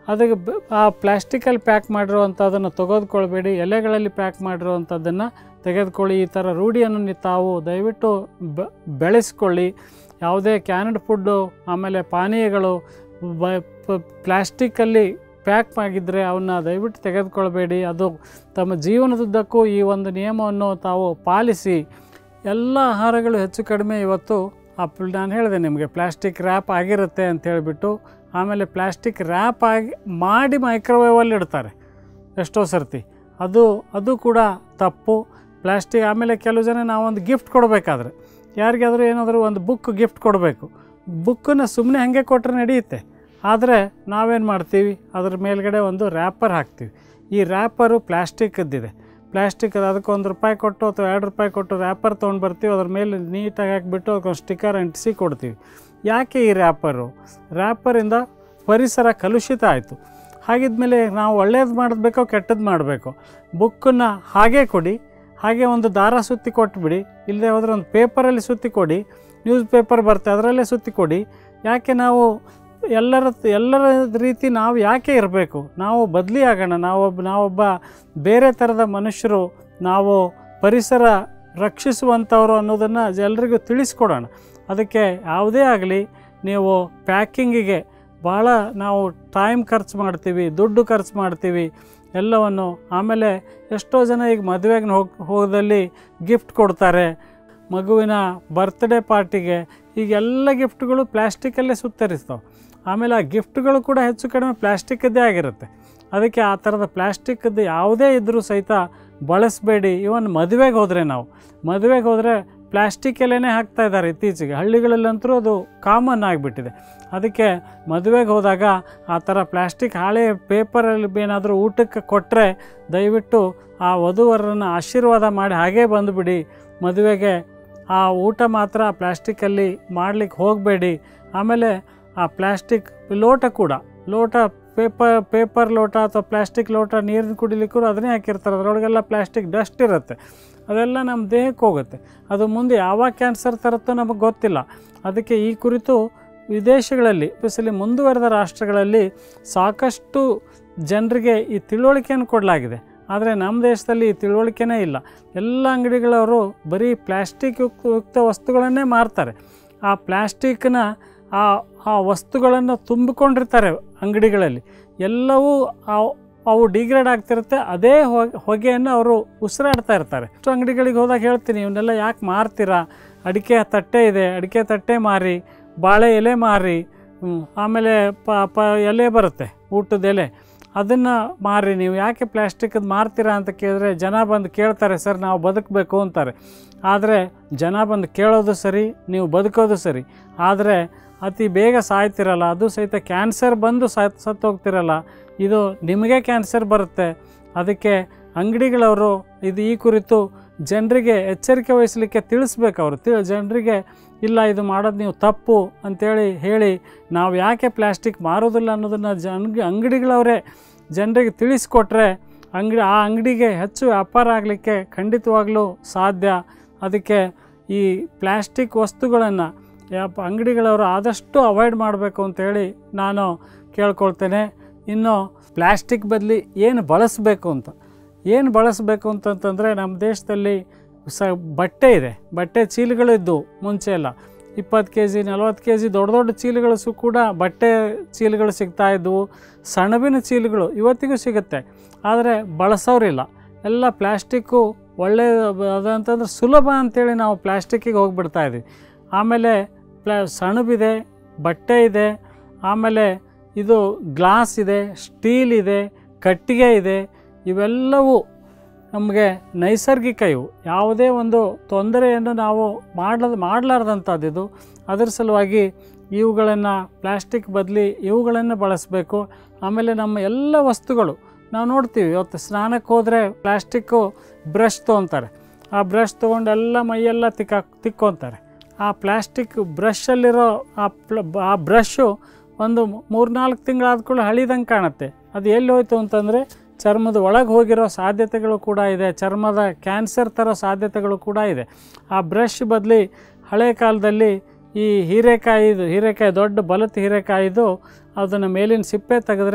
S1: ಅದಕ್ಕೆ ಬ- ಆ ಪ್ಲ್ಯಾಸ್ಟಿಕಲ್ಲಿ ಪ್ಯಾಕ್ ಮಾಡಿರುವಂಥದ್ದನ್ನು ತೆಗೆದುಕೊಳ್ಬೇಡಿ ಎಲೆಗಳಲ್ಲಿ ಪ್ಯಾಕ್ ಮಾಡಿರುವಂಥದ್ದನ್ನು ತೆಗೆದುಕೊಳ್ಳಿ ಈ ಥರ ರೂಢಿಯನ್ನು ನೀವು ತಾವು ದಯವಿಟ್ಟು ಬ ಬೆಳೆಸ್ಕೊಳ್ಳಿ ಯಾವುದೇ ಕ್ಯಾನಡ್ ಫುಡ್ಡು ಆಮೇಲೆ ಪಾನೀಯಗಳು ಬ ಪ್ಲ್ಯಾಸ್ಟಿಕ್ಕಲ್ಲಿ ಪ್ಯಾಕ್ ಆಗಿದ್ದರೆ ಅವನ್ನ ದಯವಿಟ್ಟು ತೆಗೆದುಕೊಳ್ಬೇಡಿ ಅದು ತಮ್ಮ ಜೀವನದುದ್ದಕ್ಕೂ ಈ ಒಂದು ನಿಯಮವನ್ನು ತಾವು ಪಾಲಿಸಿ ಎಲ್ಲ ಆಹಾರಗಳು ಹೆಚ್ಚು ಕಡಿಮೆ ಇವತ್ತು ಆ ಪ್ಲ- ನಾನು ಹೇಳಿದೆ ನಿಮಗೆ ಪ್ಲ್ಯಾಸ್ಟಿಕ್ ರ್ಯಾಪ್ ಆಗಿರುತ್ತೆ ಅಂತ ಹೇಳಿಬಿಟ್ಟು ಆಮೇಲೆ ಪ್ಲ್ಯಾಸ್ಟಿಕ್ ರ್ಯಾಪ್ ಆಗಿ ಮಾಡಿ ಮೈಕ್ರೋವೇವಲ್ಲಿ ಇಡ್ತಾರೆ ಎಷ್ಟೋ ಸರ್ತಿ ಅದು ಅದು ಕೂಡ ತಪ್ಪು ಪ್ಲ್ಯಾಸ್ಟಿಕ್ ಆಮೇಲೆ ಕೆಲವು ಜನ ನಾವೊಂದು ಗಿಫ್ಟ್ ಕೊಡಬೇಕಾದ್ರೆ ಯಾರಿಗಾದರೂ ಏನಾದರೂ ಒಂದು ಬುಕ್ ಗಿಫ್ಟ್ ಕೊಡಬೇಕು ಬುಕ್ಕನ್ನು ಸುಮ್ಮನೆ ಹಾಗೆ ಕೊಟ್ಟರೆ ನಡೆಯುತ್ತೆ ಆದರೆ ನಾವೇನು ಮಾಡ್ತೀವಿ ಅದ್ರ ಮೇಲ್ಗಡೆ ಒಂದು ರ್ಯಾಪರ್ ಹಾಕ್ತೀವಿ ಈ ರ್ಯಾಪರು ಪ್ಲ್ಯಾಸ್ಟಿಕ್ಕದ್ದಿದೆ ಪ್ಲ್ಯಾಸ್ಟಿಕ್ ಅದಕ್ಕೆ ಒಂದು ರೂಪಾಯಿ ಕೊಟ್ಟು ಅಥವಾ ಎರಡು ರೂಪಾಯಿ ಕೊಟ್ಟು ರ್ಯಾಪರ್ ತೊಗೊಂಡು ಬರ್ತೀವಿ ಅದ್ರ ಮೇಲೆ ನೀಟಾಗಿ ಹಾಕಿಬಿಟ್ಟು ಅದಕ್ಕೊಂದು ಸ್ಟಿಕ್ಕರ್ ಅಂಟಿಸಿ ಕೊಡ್ತೀವಿ ಯಾಕೆ ಈ ರ್ಯಾಪರು ರ್ಯಾಪರಿಂದ ಪರಿಸರ ಕಲುಷಿತ ಆಯಿತು ಹಾಗಿದ್ಮೇಲೆ ನಾವು ಒಳ್ಳೇದು ಮಾಡಬೇಕೋ ಕೆಟ್ಟದ್ದು ಮಾಡಬೇಕು ಬುಕ್ಕನ್ನು ಹಾಗೇ ಕೊಡಿ ಹಾಗೆ ಒಂದು ದಾರ ಸುತ್ತಿ ಕೊಟ್ಬಿಡಿ ಇಲ್ಲದೆ ಹೋದರೆ ಒಂದು ಪೇಪರಲ್ಲಿ ಸುತ್ತಿ ಕೊಡಿ ನ್ಯೂಸ್ ಪೇಪರ್ ಬರುತ್ತೆ ಅದರಲ್ಲೇ ಸುತ್ತಿ ಕೊಡಿ ಯಾಕೆ ನಾವು ಎಲ್ಲರ ಎಲ್ಲರ ರೀತಿ ನಾವು ಯಾಕೆ ಇರಬೇಕು ನಾವು ಬದಲಿ ಆಗೋಣ ನಾವೊಬ್ಬ ನಾವೊಬ್ಬ ಬೇರೆ ಥರದ ಮನುಷ್ಯರು ನಾವು ಪರಿಸರ ರಕ್ಷಿಸುವಂಥವ್ರು ಅನ್ನೋದನ್ನು ಎಲ್ರಿಗೂ ತಿಳಿಸ್ಕೊಡೋಣ ಅದಕ್ಕೆ ಯಾವುದೇ ಆಗಲಿ ನೀವು ಪ್ಯಾಕಿಂಗಿಗೆ ಭಾಳ ನಾವು ಟೈಮ್ ಖರ್ಚು ಮಾಡ್ತೀವಿ ದುಡ್ಡು ಖರ್ಚು ಮಾಡ್ತೀವಿ ಎಲ್ಲವನ್ನು ಆಮೇಲೆ ಎಷ್ಟೋ ಜನ ಈಗ ಮದುವೆಗೆ ಹೋಗಿ ಹೋದಲ್ಲಿ ಗಿಫ್ಟ್ ಕೊಡ್ತಾರೆ ಮಗುವಿನ ಬರ್ತ್ಡೇ ಪಾರ್ಟಿಗೆ ಈಗ ಎಲ್ಲ ಗಿಫ್ಟ್ಗಳು ಪ್ಲ್ಯಾಸ್ಟಿಕಲ್ಲೇ ಸುತ್ತರಿಸ್ತಾವೆ ಆಮೇಲೆ ಆ ಗಿಫ್ಟ್ಗಳು ಕೂಡ ಹೆಚ್ಚು ಕಡಿಮೆ ಪ್ಲ್ಯಾಸ್ಟಿಕ್ಕದ್ದೇ ಆಗಿರುತ್ತೆ ಅದಕ್ಕೆ ಆ ಥರದ ಪ್ಲ್ಯಾಸ್ಟಿಕ್ಕದ್ದು ಯಾವುದೇ ಇದ್ದರೂ ಸಹಿತ ಬಳಸಬೇಡಿ ಇವನ್ ಮದುವೆಗೆ ಹೋದರೆ ನಾವು ಮದುವೆಗೆ ಹೋದರೆ ಪ್ಲ್ಯಾಸ್ಟಿಕ್ ಎಲೆನೇ ಹಾಕ್ತಾ ಇದ್ದಾರೆ ಇತ್ತೀಚೆಗೆ ಹಳ್ಳಿಗಳಲ್ಲಂತೂ ಅದು ಕಾಮನ್ ಆಗಿಬಿಟ್ಟಿದೆ ಅದಕ್ಕೆ ಮದುವೆಗೆ ಹೋದಾಗ ಆ ಥರ ಪ್ಲ್ಯಾಸ್ಟಿಕ್ ಹಾಳೆ ಪೇಪರಲ್ಲಿ ಏನಾದರೂ ಊಟಕ್ಕೆ ಕೊಟ್ಟರೆ ದಯವಿಟ್ಟು ಆ ವಧುವರನ್ನು ಆಶೀರ್ವಾದ ಮಾಡಿ ಹಾಗೇ ಬಂದುಬಿಡಿ ಮದುವೆಗೆ ಆ ಊಟ ಮಾತ್ರ ಪ್ಲ್ಯಾಸ್ಟಿಕ್ಕಲ್ಲಿ ಮಾಡಲಿಕ್ಕೆ ಹೋಗಬೇಡಿ ಆಮೇಲೆ ಆ ಪ್ಲ್ಯಾಸ್ಟಿಕ್ ಲೋಟ ಕೂಡ ಲೋಟ ಪೇಪರ್ ಪೇಪರ್ ಲೋಟ ಅಥವಾ ಪ್ಲ್ಯಾಸ್ಟಿಕ್ ಲೋಟ ನೀರನ್ನು ಕುಡಿಲಿಕ್ಕೂ ಅದನ್ನೇ ಹಾಕಿರ್ತಾರೆ ಅದರೊಳಗೆಲ್ಲ ಪ್ಲ್ಯಾಸ್ಟಿಕ್ ಡಸ್ಟ್ ಇರುತ್ತೆ ಅದೆಲ್ಲ ನಮ್ಮ ದೇಹಕ್ಕೆ ಹೋಗುತ್ತೆ ಅದು ಮುಂದೆ ಯಾವಾಗ ಕ್ಯಾನ್ಸರ್ ತರುತ್ತೋ ನಮಗೆ ಗೊತ್ತಿಲ್ಲ ಅದಕ್ಕೆ ಈ ಕುರಿತು ವಿದೇಶಗಳಲ್ಲಿ ಸ್ಪೆಷಲಿ ಮುಂದುವರೆದ ರಾಷ್ಟ್ರಗಳಲ್ಲಿ ಸಾಕಷ್ಟು ಜನರಿಗೆ ಈ ತಿಳುವಳಿಕೆಯನ್ನು ಕೊಡಲಾಗಿದೆ ಆದರೆ ನಮ್ಮ ದೇಶದಲ್ಲಿ ಈ ತಿಳುವಳಿಕೆನೇ ಇಲ್ಲ ಎಲ್ಲ ಅಂಗಡಿಗಳವರು ಬರೀ ಪ್ಲ್ಯಾಸ್ಟಿಕ್ ಯುಕ್ತ ಯುಕ್ತ ವಸ್ತುಗಳನ್ನೇ ಮಾರ್ತಾರೆ ಆ ಪ್ಲ್ಯಾಸ್ಟಿಕ್ನ ಆ ಆ ವಸ್ತುಗಳನ್ನು ತುಂಬಿಕೊಂಡಿರ್ತಾರೆ ಅಂಗಡಿಗಳಲ್ಲಿ ಎಲ್ಲವೂ ಆ ಅವು ಡಿಗ್ರೇಡ್ ಆಗ್ತಿರುತ್ತೆ ಅದೇ ಹೊಗೆ ಹೊಗೆಯನ್ನು ಅವರು ಉಸಿರಾಡ್ತಾ ಇರ್ತಾರೆ ಅಷ್ಟು ಅಂಗಡಿಗಳಿಗೆ ಹೋದಾಗ ಹೇಳ್ತೀನಿ ಇವನ್ನೆಲ್ಲ ಯಾಕೆ ಮಾರ್ತೀರಾ ಅಡಿಕೆ ತಟ್ಟೆ ಇದೆ ಅಡಿಕೆ ತಟ್ಟೆ ಮಾರಿ ಬಾಳೆ ಎಲೆ ಮಾರಿ ಹ್ಮ್, ಆಮೇಲೆ ಪ ಪ ಎಲೆ ಬರುತ್ತೆ ಊಟದ ಎಲೆ ಅದನ್ನು ಮಾರಿ ನೀವು ಯಾಕೆ ಪ್ಲ್ಯಾಸ್ಟಿಕ್ಕದು ಮಾರ್ತೀರಾ ಅಂತ ಕೇಳಿದ್ರೆ ಜನ ಬಂದು ಕೇಳ್ತಾರೆ ಸರ್ ನಾವು ಬದುಕಬೇಕು ಅಂತಾರೆ ಆದರೆ ಜನ ಬಂದು ಕೇಳೋದು ಸರಿ ನೀವು ಬದುಕೋದು ಸರಿ ಆದರೆ ಅತಿ ಬೇಗ ಸಾಯ್ತಿರಲ್ಲ ಅದು ಸಹಿತ ಕ್ಯಾನ್ಸರ್ ಬಂದು ಸತ್ ಸತ್ತೋಗ್ತಿರಲ್ಲ ಇದು ನಿಮಗೆ ಕ್ಯಾನ್ಸರ್ ಬರುತ್ತೆ ಅದಕ್ಕೆ ಅಂಗಡಿಗಳವರು ಇದು ಈ ಕುರಿತು ಜನರಿಗೆ ಎಚ್ಚರಿಕೆ ವಹಿಸಲಿಕ್ಕೆ ತಿಳಿಸ್ಬೇಕು ಅವರು ತಿ ಜನರಿಗೆ ಇಲ್ಲ ಇದು ಮಾಡೋದು ನೀವು ತಪ್ಪು ಅಂತೇಳಿ ಹೇಳಿ ನಾವು ಯಾಕೆ ಪ್ಲ್ಯಾಸ್ಟಿಕ್ ಮಾರೋದಿಲ್ಲ ಅನ್ನೋದನ್ನು ಜನ ಅಂಗಡಿಗಳವರೇ ಜನರಿಗೆ ತಿಳಿಸ್ಕೊಟ್ರೆ ಅಂಗಡಿ ಆ ಅಂಗಡಿಗೆ ಹೆಚ್ಚು ವ್ಯಾಪಾರ ಆಗಲಿಕ್ಕೆ ಖಂಡಿತವಾಗ್ಲೂ ಸಾಧ್ಯ ಅದಕ್ಕೆ ಈ ಪ್ಲ್ಯಾಸ್ಟಿಕ್ ವಸ್ತುಗಳನ್ನು ಯಪ್ಪ ಅಂಗಡಿಗಳವರು ಆದಷ್ಟು ಅವಾಯ್ಡ್ ಮಾಡಬೇಕು ಅಂತೇಳಿ ನಾನು ಕೇಳ್ಕೊಳ್ತೇನೆ ಇನ್ನು ಪ್ಲ್ಯಾಸ್ಟಿಕ್ ಬದಲಿ ಏನು ಬಳಸಬೇಕು ಅಂತ ಏನು ಬಳಸಬೇಕು ಅಂತಂತಂದರೆ ನಮ್ಮ ದೇಶದಲ್ಲಿ ಸ ಬಟ್ಟೆ ಇದೆ ಬಟ್ಟೆ ಚೀಲಗಳಿದ್ದು ಮುಂಚೆ ಎಲ್ಲ ಇಪ್ಪತ್ತು ಕೆ ಜಿ ನಲ್ವತ್ತು ಕೆ ಜಿ ದೊಡ್ಡ ದೊಡ್ಡ ಚೀಲಗಳು ಸು ಕೂಡ ಬಟ್ಟೆ ಚೀಲಗಳು ಸಿಗ್ತಾ ಇದ್ದವು ಸಣಬಿನ ಚೀಲಗಳು ಇವತ್ತಿಗೂ ಸಿಗುತ್ತೆ ಆದರೆ ಬಳಸೋರಿಲ್ಲ ಎಲ್ಲ ಪ್ಲ್ಯಾಸ್ಟಿಕ್ಕು ಒಳ್ಳೆಯ ಅದಂತಂದ್ರೆ ಸುಲಭ ಅಂತೇಳಿ ನಾವು ಪ್ಲ್ಯಾಸ್ಟಿಕ್ಕಿಗೆ ಹೋಗಿಬಿಡ್ತಾ ಇದ್ದೀವಿ ಆಮೇಲೆ ಪ್ಲಾ ಸಣಬಿದೆ ಬಟ್ಟೆ ಇದೆ ಆಮೇಲೆ ಇದು ಗ್ಲಾಸ್ ಇದೆ ಸ್ಟೀಲ್ ಇದೆ ಕಟ್ಟಿಗೆ ಇದೆ ಇವೆಲ್ಲವೂ ನಮಗೆ ನೈಸರ್ಗಿಕ ಇವು ಯಾವುದೇ ಒಂದು ತೊಂದರೆಯನ್ನು ನಾವು ಮಾಡದ ಮಾಡಲಾರ್ದಂಥದ್ದು ಇದು ಅದರ ಸಲುವಾಗಿ ಇವುಗಳನ್ನು ಪ್ಲ್ಯಾಸ್ಟಿಕ್ ಬದಲಿ ಇವುಗಳನ್ನು ಬಳಸಬೇಕು ಆಮೇಲೆ ನಮ್ಮ ಎಲ್ಲ ವಸ್ತುಗಳು ನಾವು ನೋಡ್ತೀವಿ ಇವತ್ತು ಸ್ನಾನಕ್ಕೆ ಹೋದರೆ ಪ್ಲ್ಯಾಸ್ಟಿಕ್ಕು ಬ್ರಷ್ ತೊಗೊತಾರೆ ಆ ಬ್ರಷ್ ತೊಗೊಂಡು ಎಲ್ಲ ಮೈಯೆಲ್ಲ ತಿಕ್ಕ ತಿಕ್ಕೊತಾರೆ ಆ ಪ್ಲ್ಯಾಸ್ಟಿಕ್ ಬ್ರಷಲ್ಲಿರೋ ಆ ಪ್ಲ ಆ ಬ್ರಷು ಒಂದು ಮೂರ್ನಾಲ್ಕು ತಿಂಗಳಾದ ಕೂಡ ಹಳಿದಂಗೆ ಕಾಣುತ್ತೆ ಅದು ಎಲ್ಲಿ ಹೋಯ್ತು ಅಂತಂದರೆ ಚರ್ಮದ ಒಳಗೆ ಹೋಗಿರೋ ಸಾಧ್ಯತೆಗಳು ಕೂಡ ಇದೆ ಚರ್ಮದ ಕ್ಯಾನ್ಸರ್ ತರೋ ಸಾಧ್ಯತೆಗಳು ಕೂಡ ಇದೆ ಆ ಬ್ರಷ್ ಬದಲಿ ಹಳೆ ಕಾಲದಲ್ಲಿ ಈ ಹೀರೆಕಾಯಿದು ಹೀರೆಕಾಯಿ ದೊಡ್ಡ ಬಲತ್ ಹೀರೆಕಾಯಿದು ಅದನ್ನು ಮೇಲಿನ ಸಿಪ್ಪೆ ತೆಗೆದ್ರೆ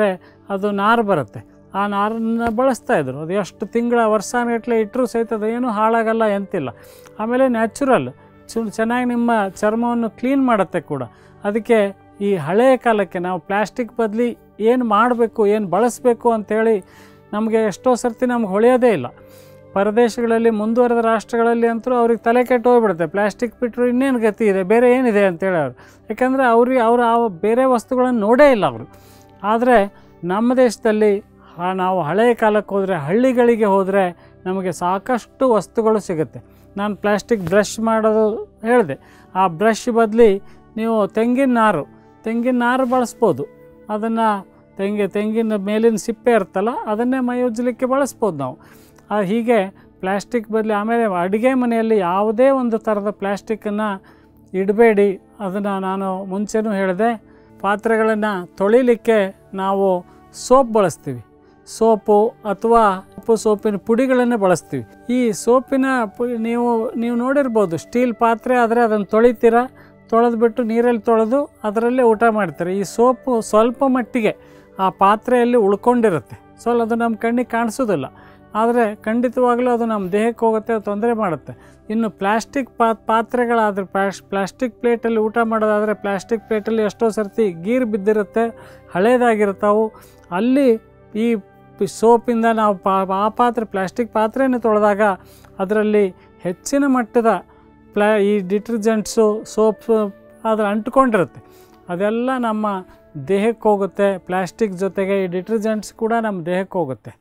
S1: ಅದು ನಾರು ಬರುತ್ತೆ ಆ ನಾರನ್ನು ಬಳಸ್ತಾ ಇದ್ರು ಅದು ಎಷ್ಟು ತಿಂಗಳ ವರ್ಷಾನುಗಟ್ಟಲೆ ಇಟ್ಟರೂ ಸಹಿತ ಅದು ಏನೂ ಹಾಳಾಗಲ್ಲ ಎಂತಿಲ್ಲ ಆಮೇಲೆ ನ್ಯಾಚುರಲ್ ಚು ಚೆನ್ನಾಗಿ ನಿಮ್ಮ ಚರ್ಮವನ್ನು ಕ್ಲೀನ್ ಮಾಡುತ್ತೆ ಕೂಡ ಅದಕ್ಕೆ ಈ ಹಳೆಯ ಕಾಲಕ್ಕೆ ನಾವು ಪ್ಲ್ಯಾಸ್ಟಿಕ್ ಬದಲಿ ಏನು ಮಾಡಬೇಕು ಏನು ಬಳಸಬೇಕು ಅಂಥೇಳಿ ನಮಗೆ ಎಷ್ಟೋ ಸರ್ತಿ ನಮ್ಗೆ ಹೊಳೆಯೋದೇ ಇಲ್ಲ ಪರದೇಶಗಳಲ್ಲಿ ಮುಂದುವರೆದ ರಾಷ್ಟ್ರಗಳಲ್ಲಿ ಅಂತೂ ಅವ್ರಿಗೆ ತಲೆ ಕೆಟ್ಟು ಹೋಗ್ಬಿಡುತ್ತೆ ಪ್ಲಾಸ್ಟಿಕ್ ಬಿಟ್ಟರು ಇನ್ನೇನು ಗತಿ ಇದೆ ಬೇರೆ ಏನಿದೆ ಅಂತೇಳಿ ಅವರು ಯಾಕಂದರೆ ಅವ್ರಿಗೆ ಅವರು ಆ ಬೇರೆ ವಸ್ತುಗಳನ್ನು ನೋಡೇ ಇಲ್ಲ ಅವರು ಆದರೆ ನಮ್ಮ ದೇಶದಲ್ಲಿ ಆ ನಾವು ಹಳೆಯ ಕಾಲಕ್ಕೆ ಹೋದರೆ ಹಳ್ಳಿಗಳಿಗೆ ಹೋದರೆ ನಮಗೆ ಸಾಕಷ್ಟು ವಸ್ತುಗಳು ಸಿಗುತ್ತೆ ನಾನು ಪ್ಲಾಸ್ಟಿಕ್ ಬ್ರಷ್ ಮಾಡೋದು ಹೇಳಿದೆ ಆ ಬ್ರಷ್ ಬದಲಿ ನೀವು ತೆಂಗಿನ ನಾರು ತೆಂಗಿನ ನಾರು ಬಳಸ್ಬೋದು ಅದನ್ನು ತೆಂಗಿ ತೆಂಗಿನ ಮೇಲಿನ ಸಿಪ್ಪೆ ಇರ್ತಲ್ಲ ಅದನ್ನೇ ಮೈ ಉಜ್ಜಲಿಕ್ಕೆ ಬಳಸ್ಬೋದು ನಾವು ಆ ಹೀಗೆ ಪ್ಲ್ಯಾಸ್ಟಿಕ್ ಬದಲಿ ಆಮೇಲೆ ಅಡುಗೆ ಮನೆಯಲ್ಲಿ ಯಾವುದೇ ಒಂದು ಥರದ ಪ್ಲ್ಯಾಸ್ಟಿಕ್ಕನ್ನು ಇಡಬೇಡಿ ಅದನ್ನು ನಾನು ಮುಂಚೆನೂ ಹೇಳಿದೆ ಪಾತ್ರೆಗಳನ್ನು ತೊಳಿಲಿಕ್ಕೆ ನಾವು ಸೋಪ್ ಬಳಸ್ತೀವಿ ಸೋಪು ಅಥವಾ ಉಪ್ಪು ಸೋಪಿನ ಪುಡಿಗಳನ್ನು ಬಳಸ್ತೀವಿ ಈ ಸೋಪಿನ ಪು ನೀವು ನೀವು ನೋಡಿರ್ಬೋದು ಸ್ಟೀಲ್ ಪಾತ್ರೆ ಆದರೆ ಅದನ್ನು ತೊಳಿತೀರ ತೊಳೆದ್ಬಿಟ್ಟು ನೀರಲ್ಲಿ ತೊಳೆದು ಅದರಲ್ಲೇ ಊಟ ಮಾಡ್ತಾರೆ ಈ ಸೋಪು ಸ್ವಲ್ಪ ಮಟ್ಟಿಗೆ ಆ ಪಾತ್ರೆಯಲ್ಲಿ ಉಳ್ಕೊಂಡಿರುತ್ತೆ ಸೊ ಅದು ನಮ್ಮ ಕಣ್ಣಿಗೆ ಕಾಣಿಸೋದಿಲ್ಲ ಆದರೆ ಖಂಡಿತವಾಗಲೂ ಅದು ನಮ್ಮ ದೇಹಕ್ಕೆ ಹೋಗುತ್ತೆ ತೊಂದರೆ ಮಾಡುತ್ತೆ ಇನ್ನು ಪ್ಲಾಸ್ಟಿಕ್ ಪಾ ಪಾತ್ರೆಗಳಾದರೆ ಪ್ಲಾಸ್ ಪ್ಲಾಸ್ಟಿಕ್ ಪ್ಲೇಟಲ್ಲಿ ಊಟ ಮಾಡೋದಾದರೆ ಪ್ಲಾಸ್ಟಿಕ್ ಪ್ಲೇಟಲ್ಲಿ ಎಷ್ಟೋ ಸರ್ತಿ ಗೀರು ಬಿದ್ದಿರುತ್ತೆ ಹಳೇದಾಗಿರ್ತಾವು ಅಲ್ಲಿ ಈ ಪಿ- ಸೋಪಿಂದ ನಾವು ಪಾ ಆ ಪಾತ್ರೆ ಪ್ಲಾಸ್ಟಿಕ್ ಪಾತ್ರೆಯನ್ನು ತೊಳೆದಾಗ ಅದರಲ್ಲಿ ಹೆಚ್ಚಿನ ಮಟ್ಟದ ಪ್ಲಾ ಈ ಡಿಟರ್ಜೆಂಟ್ಸು ಸೋಪ್ಸು ಅದ್ರ ಅಂಟ್ಕೊಂಡಿರುತ್ತೆ ಅದೆಲ್ಲ ನಮ್ಮ ದೇಹಕ್ಕೆ ಹೋಗುತ್ತೆ ಪ್ಲಾಸ್ಟಿಕ್ ಜೊತೆಗೆ ಈ ಡಿಟರ್ಜೆಂಟ್ಸ್ ಕೂಡ ನಮ್ಮ ದೇಹಕ್ಕೆ ಹೋಗುತ್ತೆ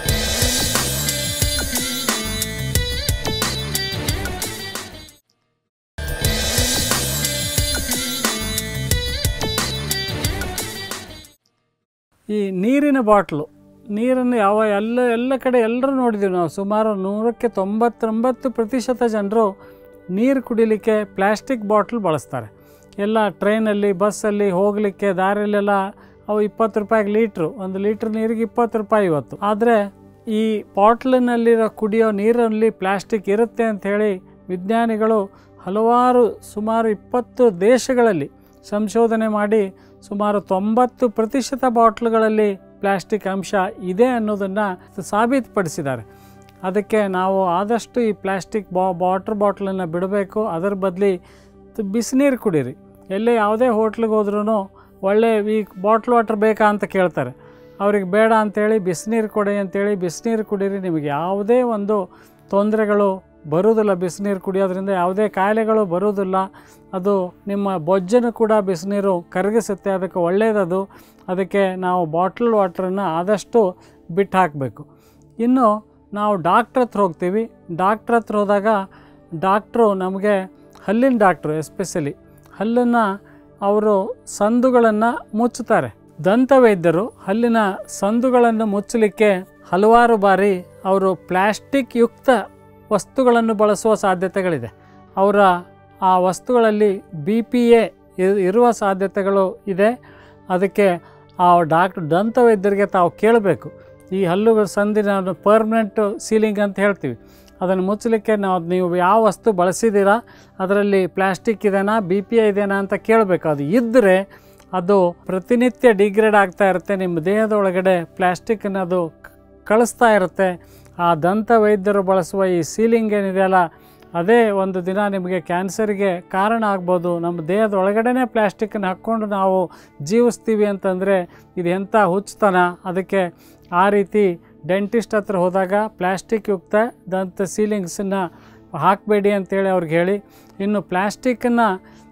S1: ಈ ನೀರಿನ ಬಾಟ್ಲು ನೀರನ್ನು ಯಾವ ಎಲ್ಲ ಎಲ್ಲ ಕಡೆ ಎಲ್ಲರೂ ನೋಡಿದ್ದೀವಿ ನಾವು ಸುಮಾರು ನೂರಕ್ಕೆ ತೊಂಬತ್ತೊಂಬತ್ತು ಪ್ರತಿಶತ ಜನರು ನೀರು ಕುಡಿಲಿಕ್ಕೆ ಪ್ಲ್ಯಾಸ್ಟಿಕ್ ಬಾಟ್ಲ್ ಬಳಸ್ತಾರೆ ಎಲ್ಲ ಟ್ರೈನಲ್ಲಿ ಬಸ್ಸಲ್ಲಿ ಹೋಗಲಿಕ್ಕೆ ದಾರಿಯಲ್ಲೆಲ್ಲ ಅವು ಇಪ್ಪತ್ತು ರೂಪಾಯಿಗೆ ಲೀಟ್ರು ಒಂದು ಲೀಟ್ರ್ ನೀರಿಗೆ ಇಪ್ಪತ್ತು ರೂಪಾಯಿ ಇವತ್ತು ಆದರೆ ಈ ಬಾಟ್ಲಿನಲ್ಲಿರೋ ಕುಡಿಯೋ ನೀರಲ್ಲಿ ಪ್ಲ್ಯಾಸ್ಟಿಕ್ ಇರುತ್ತೆ ಅಂಥೇಳಿ ವಿಜ್ಞಾನಿಗಳು ಹಲವಾರು ಸುಮಾರು ಇಪ್ಪತ್ತು ದೇಶಗಳಲ್ಲಿ ಸಂಶೋಧನೆ ಮಾಡಿ ಸುಮಾರು ತೊಂಬತ್ತು ಪ್ರತಿಶತ ಬಾಟ್ಲುಗಳಲ್ಲಿ ಪ್ಲಾಸ್ಟಿಕ್ ಅಂಶ ಇದೆ ಅನ್ನೋದನ್ನು ಸಾಬೀತುಪಡಿಸಿದ್ದಾರೆ ಅದಕ್ಕೆ ನಾವು ಆದಷ್ಟು ಈ ಪ್ಲಾಸ್ಟಿಕ್ ಬಾ ವಾಟರ್ ಬಾಟ್ಲನ್ನು ಬಿಡಬೇಕು ಅದರ ಬದಲಿ ಬಿಸಿನೀರು ಕುಡೀರಿ ಎಲ್ಲೇ ಯಾವುದೇ ಹೋಟ್ಲಿಗೆ ಹೋದ್ರೂ ಒಳ್ಳೆ ಈ ಬಾಟ್ಲ್ ವಾಟರ್ ಬೇಕಾ ಅಂತ ಕೇಳ್ತಾರೆ ಅವ್ರಿಗೆ ಬೇಡ ಅಂಥೇಳಿ ಬಿಸಿನೀರು ಕೊಡಿ ಅಂತೇಳಿ ಬಿಸಿನೀರು ಕುಡೀರಿ ನಿಮಗೆ ಯಾವುದೇ ಒಂದು ತೊಂದರೆಗಳು ಬರುವುದಿಲ್ಲ ಬಿಸಿನೀರು ಕುಡಿಯೋದ್ರಿಂದ ಯಾವುದೇ ಕಾಯಿಲೆಗಳು ಬರುವುದಿಲ್ಲ ಅದು ನಿಮ್ಮ ಬೊಜ್ಜನ್ನು ಕೂಡ ಬಿಸಿನೀರು ಕರಗಿಸುತ್ತೆ ಅದಕ್ಕೆ ಒಳ್ಳೆಯದದು ಅದಕ್ಕೆ ನಾವು ಬಾಟ್ಲ್ ವಾಟ್ರನ್ನು ಆದಷ್ಟು ಬಿಟ್ಟು ಹಾಕಬೇಕು ಇನ್ನು ನಾವು ಡಾಕ್ಟ್ರ್ ಹತ್ರ ಹೋಗ್ತೀವಿ ಡಾಕ್ಟ್ರ್ ಹತ್ರ ಹೋದಾಗ ಡಾಕ್ಟ್ರು ನಮಗೆ ಹಲ್ಲಿನ ಡಾಕ್ಟ್ರು ಎಸ್ಪೆಷಲಿ ಹಲ್ಲನ್ನು ಅವರು ಸಂದುಗಳನ್ನು ಮುಚ್ಚುತ್ತಾರೆ ದಂತವೈದ್ಯರು ಹಲ್ಲಿನ ಸಂದುಗಳನ್ನು ಮುಚ್ಚಲಿಕ್ಕೆ ಹಲವಾರು ಬಾರಿ ಅವರು ಪ್ಲ್ಯಾಸ್ಟಿಕ್ ಯುಕ್ತ ವಸ್ತುಗಳನ್ನು ಬಳಸುವ ಸಾಧ್ಯತೆಗಳಿದೆ ಅವರ ಆ ವಸ್ತುಗಳಲ್ಲಿ ಬಿ ಪಿ ಎ ಇರುವ ಸಾಧ್ಯತೆಗಳು ಇದೆ ಅದಕ್ಕೆ ಆ ಡಾಕ್ಟ್ರ್ ದಂತವೈದ್ಯರಿಗೆ ತಾವು ಕೇಳಬೇಕು ಈ ಹಲ್ಲು ಸಂದಿನ ಪರ್ಮನೆಂಟ್ ಸೀಲಿಂಗ್ ಅಂತ ಹೇಳ್ತೀವಿ ಅದನ್ನು ಮುಚ್ಚಲಿಕ್ಕೆ ನಾವು ನೀವು ಯಾವ ವಸ್ತು ಬಳಸಿದ್ದೀರಾ ಅದರಲ್ಲಿ ಪ್ಲ್ಯಾಸ್ಟಿಕ್ ಇದೆನಾ ಬಿ ಪಿ ಐ ಇದೆನಾ ಅಂತ ಕೇಳಬೇಕು ಅದು ಇದ್ದರೆ ಅದು ಪ್ರತಿನಿತ್ಯ ಡಿಗ್ರೇಡ್ ಆಗ್ತಾ ಇರುತ್ತೆ ನಿಮ್ಮ ದೇಹದ ಒಳಗಡೆ ಪ್ಲ್ಯಾಸ್ಟಿಕ್ಕನ್ನು ಅದು ಕ- ಕಳಿಸ್ತಾ ಇರುತ್ತೆ ಆ ದಂತ ವೈದ್ಯರು ಬಳಸುವ ಈ ಸೀಲಿಂಗ್ ಏನಿದೆಯಲ್ಲ ಅದೇ ಒಂದು ದಿನ ನಿಮಗೆ ಕ್ಯಾನ್ಸರ್ಗೆ ಕಾರಣ ಆಗ್ಬೋದು ನಮ್ಮ ದೇಹದ ಒಳಗಡೆನೇ ಪ್ಲ್ಯಾಸ್ಟಿಕ್ಕನ್ನು ಹಾಕ್ಕೊಂಡು ನಾವು ಜೀವಿಸ್ತೀವಿ ಅಂತಂದರೆ ಇದು ಎಂಥ ಹುಚ್ಚುತನ ಅದಕ್ಕೆ ಆ ರೀತಿ ಡೆಂಟಿಸ್ಟ್ ಹತ್ರ ಹೋದಾಗ ಪ್ಲ್ಯಾಸ್ಟಿಕ್ ಯುಕ್ತ ದಂತ ಸೀಲಿಂಗ್ಸನ್ನು ಹಾಕಬೇಡಿ ಅಂತೇಳಿ ಅವ್ರಿಗೆ ಹೇಳಿ ಇನ್ನು ಪ್ಲ್ಯಾಸ್ಟಿಕ್ಕನ್ನು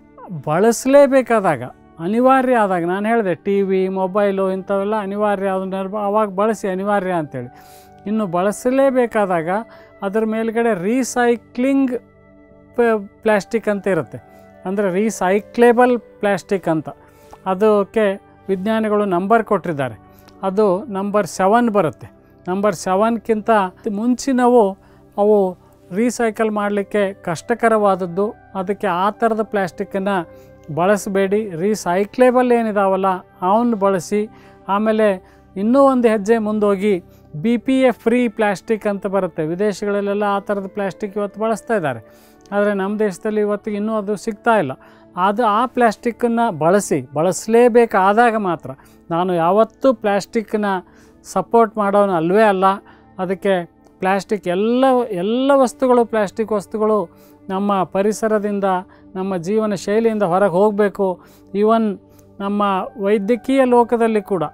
S1: ಬಳಸಲೇಬೇಕಾದಾಗ ಅನಿವಾರ್ಯ ಆದಾಗ ನಾನು ಹೇಳಿದೆ ಟಿ ವಿ ಮೊಬೈಲು ಇಂಥವೆಲ್ಲ ಅನಿವಾರ್ಯ ಅದನ್ನ ಅವಾಗ ಬಳಸಿ ಅನಿವಾರ್ಯ ಅಂತೇಳಿ ಇನ್ನು ಬಳಸಲೇಬೇಕಾದಾಗ ಅದರ ಮೇಲ್ಗಡೆ ರೀಸೈಕ್ಲಿಂಗ್ ಪ್ಲ್ಯಾಸ್ಟಿಕ್ ಅಂತ ಇರುತ್ತೆ ಅಂದರೆ ರೀಸೈಕ್ಲೇಬಲ್ ಪ್ಲ್ಯಾಸ್ಟಿಕ್ ಅಂತ ಅದಕ್ಕೆ ವಿಜ್ಞಾನಿಗಳು ನಂಬರ್ ಕೊಟ್ಟಿದ್ದಾರೆ ಅದು ನಂಬರ್ ಸೆವೆನ್ ಬರುತ್ತೆ ನಂಬರ್ ಸೆವೆನ್ಗಿಂತ ಮುಂಚಿನವು ಅವು ರೀಸೈಕಲ್ ಮಾಡಲಿಕ್ಕೆ ಕಷ್ಟಕರವಾದದ್ದು ಅದಕ್ಕೆ ಆ ಥರದ ಪ್ಲ್ಯಾಸ್ಟಿಕ್ಕನ್ನು ಬಳಸಬೇಡಿ ರೀಸೈಕ್ಲೇಬಲ್ ಏನಿದಾವಲ್ಲ ಅವನ್ನ ಬಳಸಿ ಆಮೇಲೆ ಇನ್ನೂ ಒಂದು ಹೆಜ್ಜೆ ಮುಂದೋಗಿ B P A free plastic ಅಂತ ಬರುತ್ತೆ ವಿದೇಶಗಳಲ್ಲೆಲ್ಲ ಆ ಥರದ ಪ್ಲ್ಯಾಸ್ಟಿಕ್ ಇವತ್ತು ಬಳಸ್ತಾ ಇದ್ದಾರೆ ಆದರೆ ನಮ್ಮ ದೇಶದಲ್ಲಿ ಇವತ್ತಿಗೆ ಇನ್ನೂ ಅದು ಸಿಗ್ತಾ ಇಲ್ಲ ಅದು ಆ ಪ್ಲ್ಯಾಸ್ಟಿಕ್ಕನ್ನು ಬಳಸಿ ಬಳಸಲೇಬೇಕಾದಾಗ ಮಾತ್ರ ನಾನು ಯಾವತ್ತೂ ಪ್ಲ್ಯಾಸ್ಟಿಕ್ಕನ್ನ ಸಪೋರ್ಟ್ ಮಾಡೋನು ಅಲ್ವೇ ಅಲ್ಲ ಅದಕ್ಕೆ ಪ್ಲ್ಯಾಸ್ಟಿಕ್ ಎಲ್ಲ ಎಲ್ಲ ವಸ್ತುಗಳು ಪ್ಲ್ಯಾಸ್ಟಿಕ್ ವಸ್ತುಗಳು ನಮ್ಮ ಪರಿಸರದಿಂದ ನಮ್ಮ ಜೀವನ ಶೈಲಿಯಿಂದ ಹೊರಗೆ ಹೋಗಬೇಕು ಈವನ್ ನಮ್ಮ ವೈದ್ಯಕೀಯ ಲೋಕದಲ್ಲಿ ಕೂಡ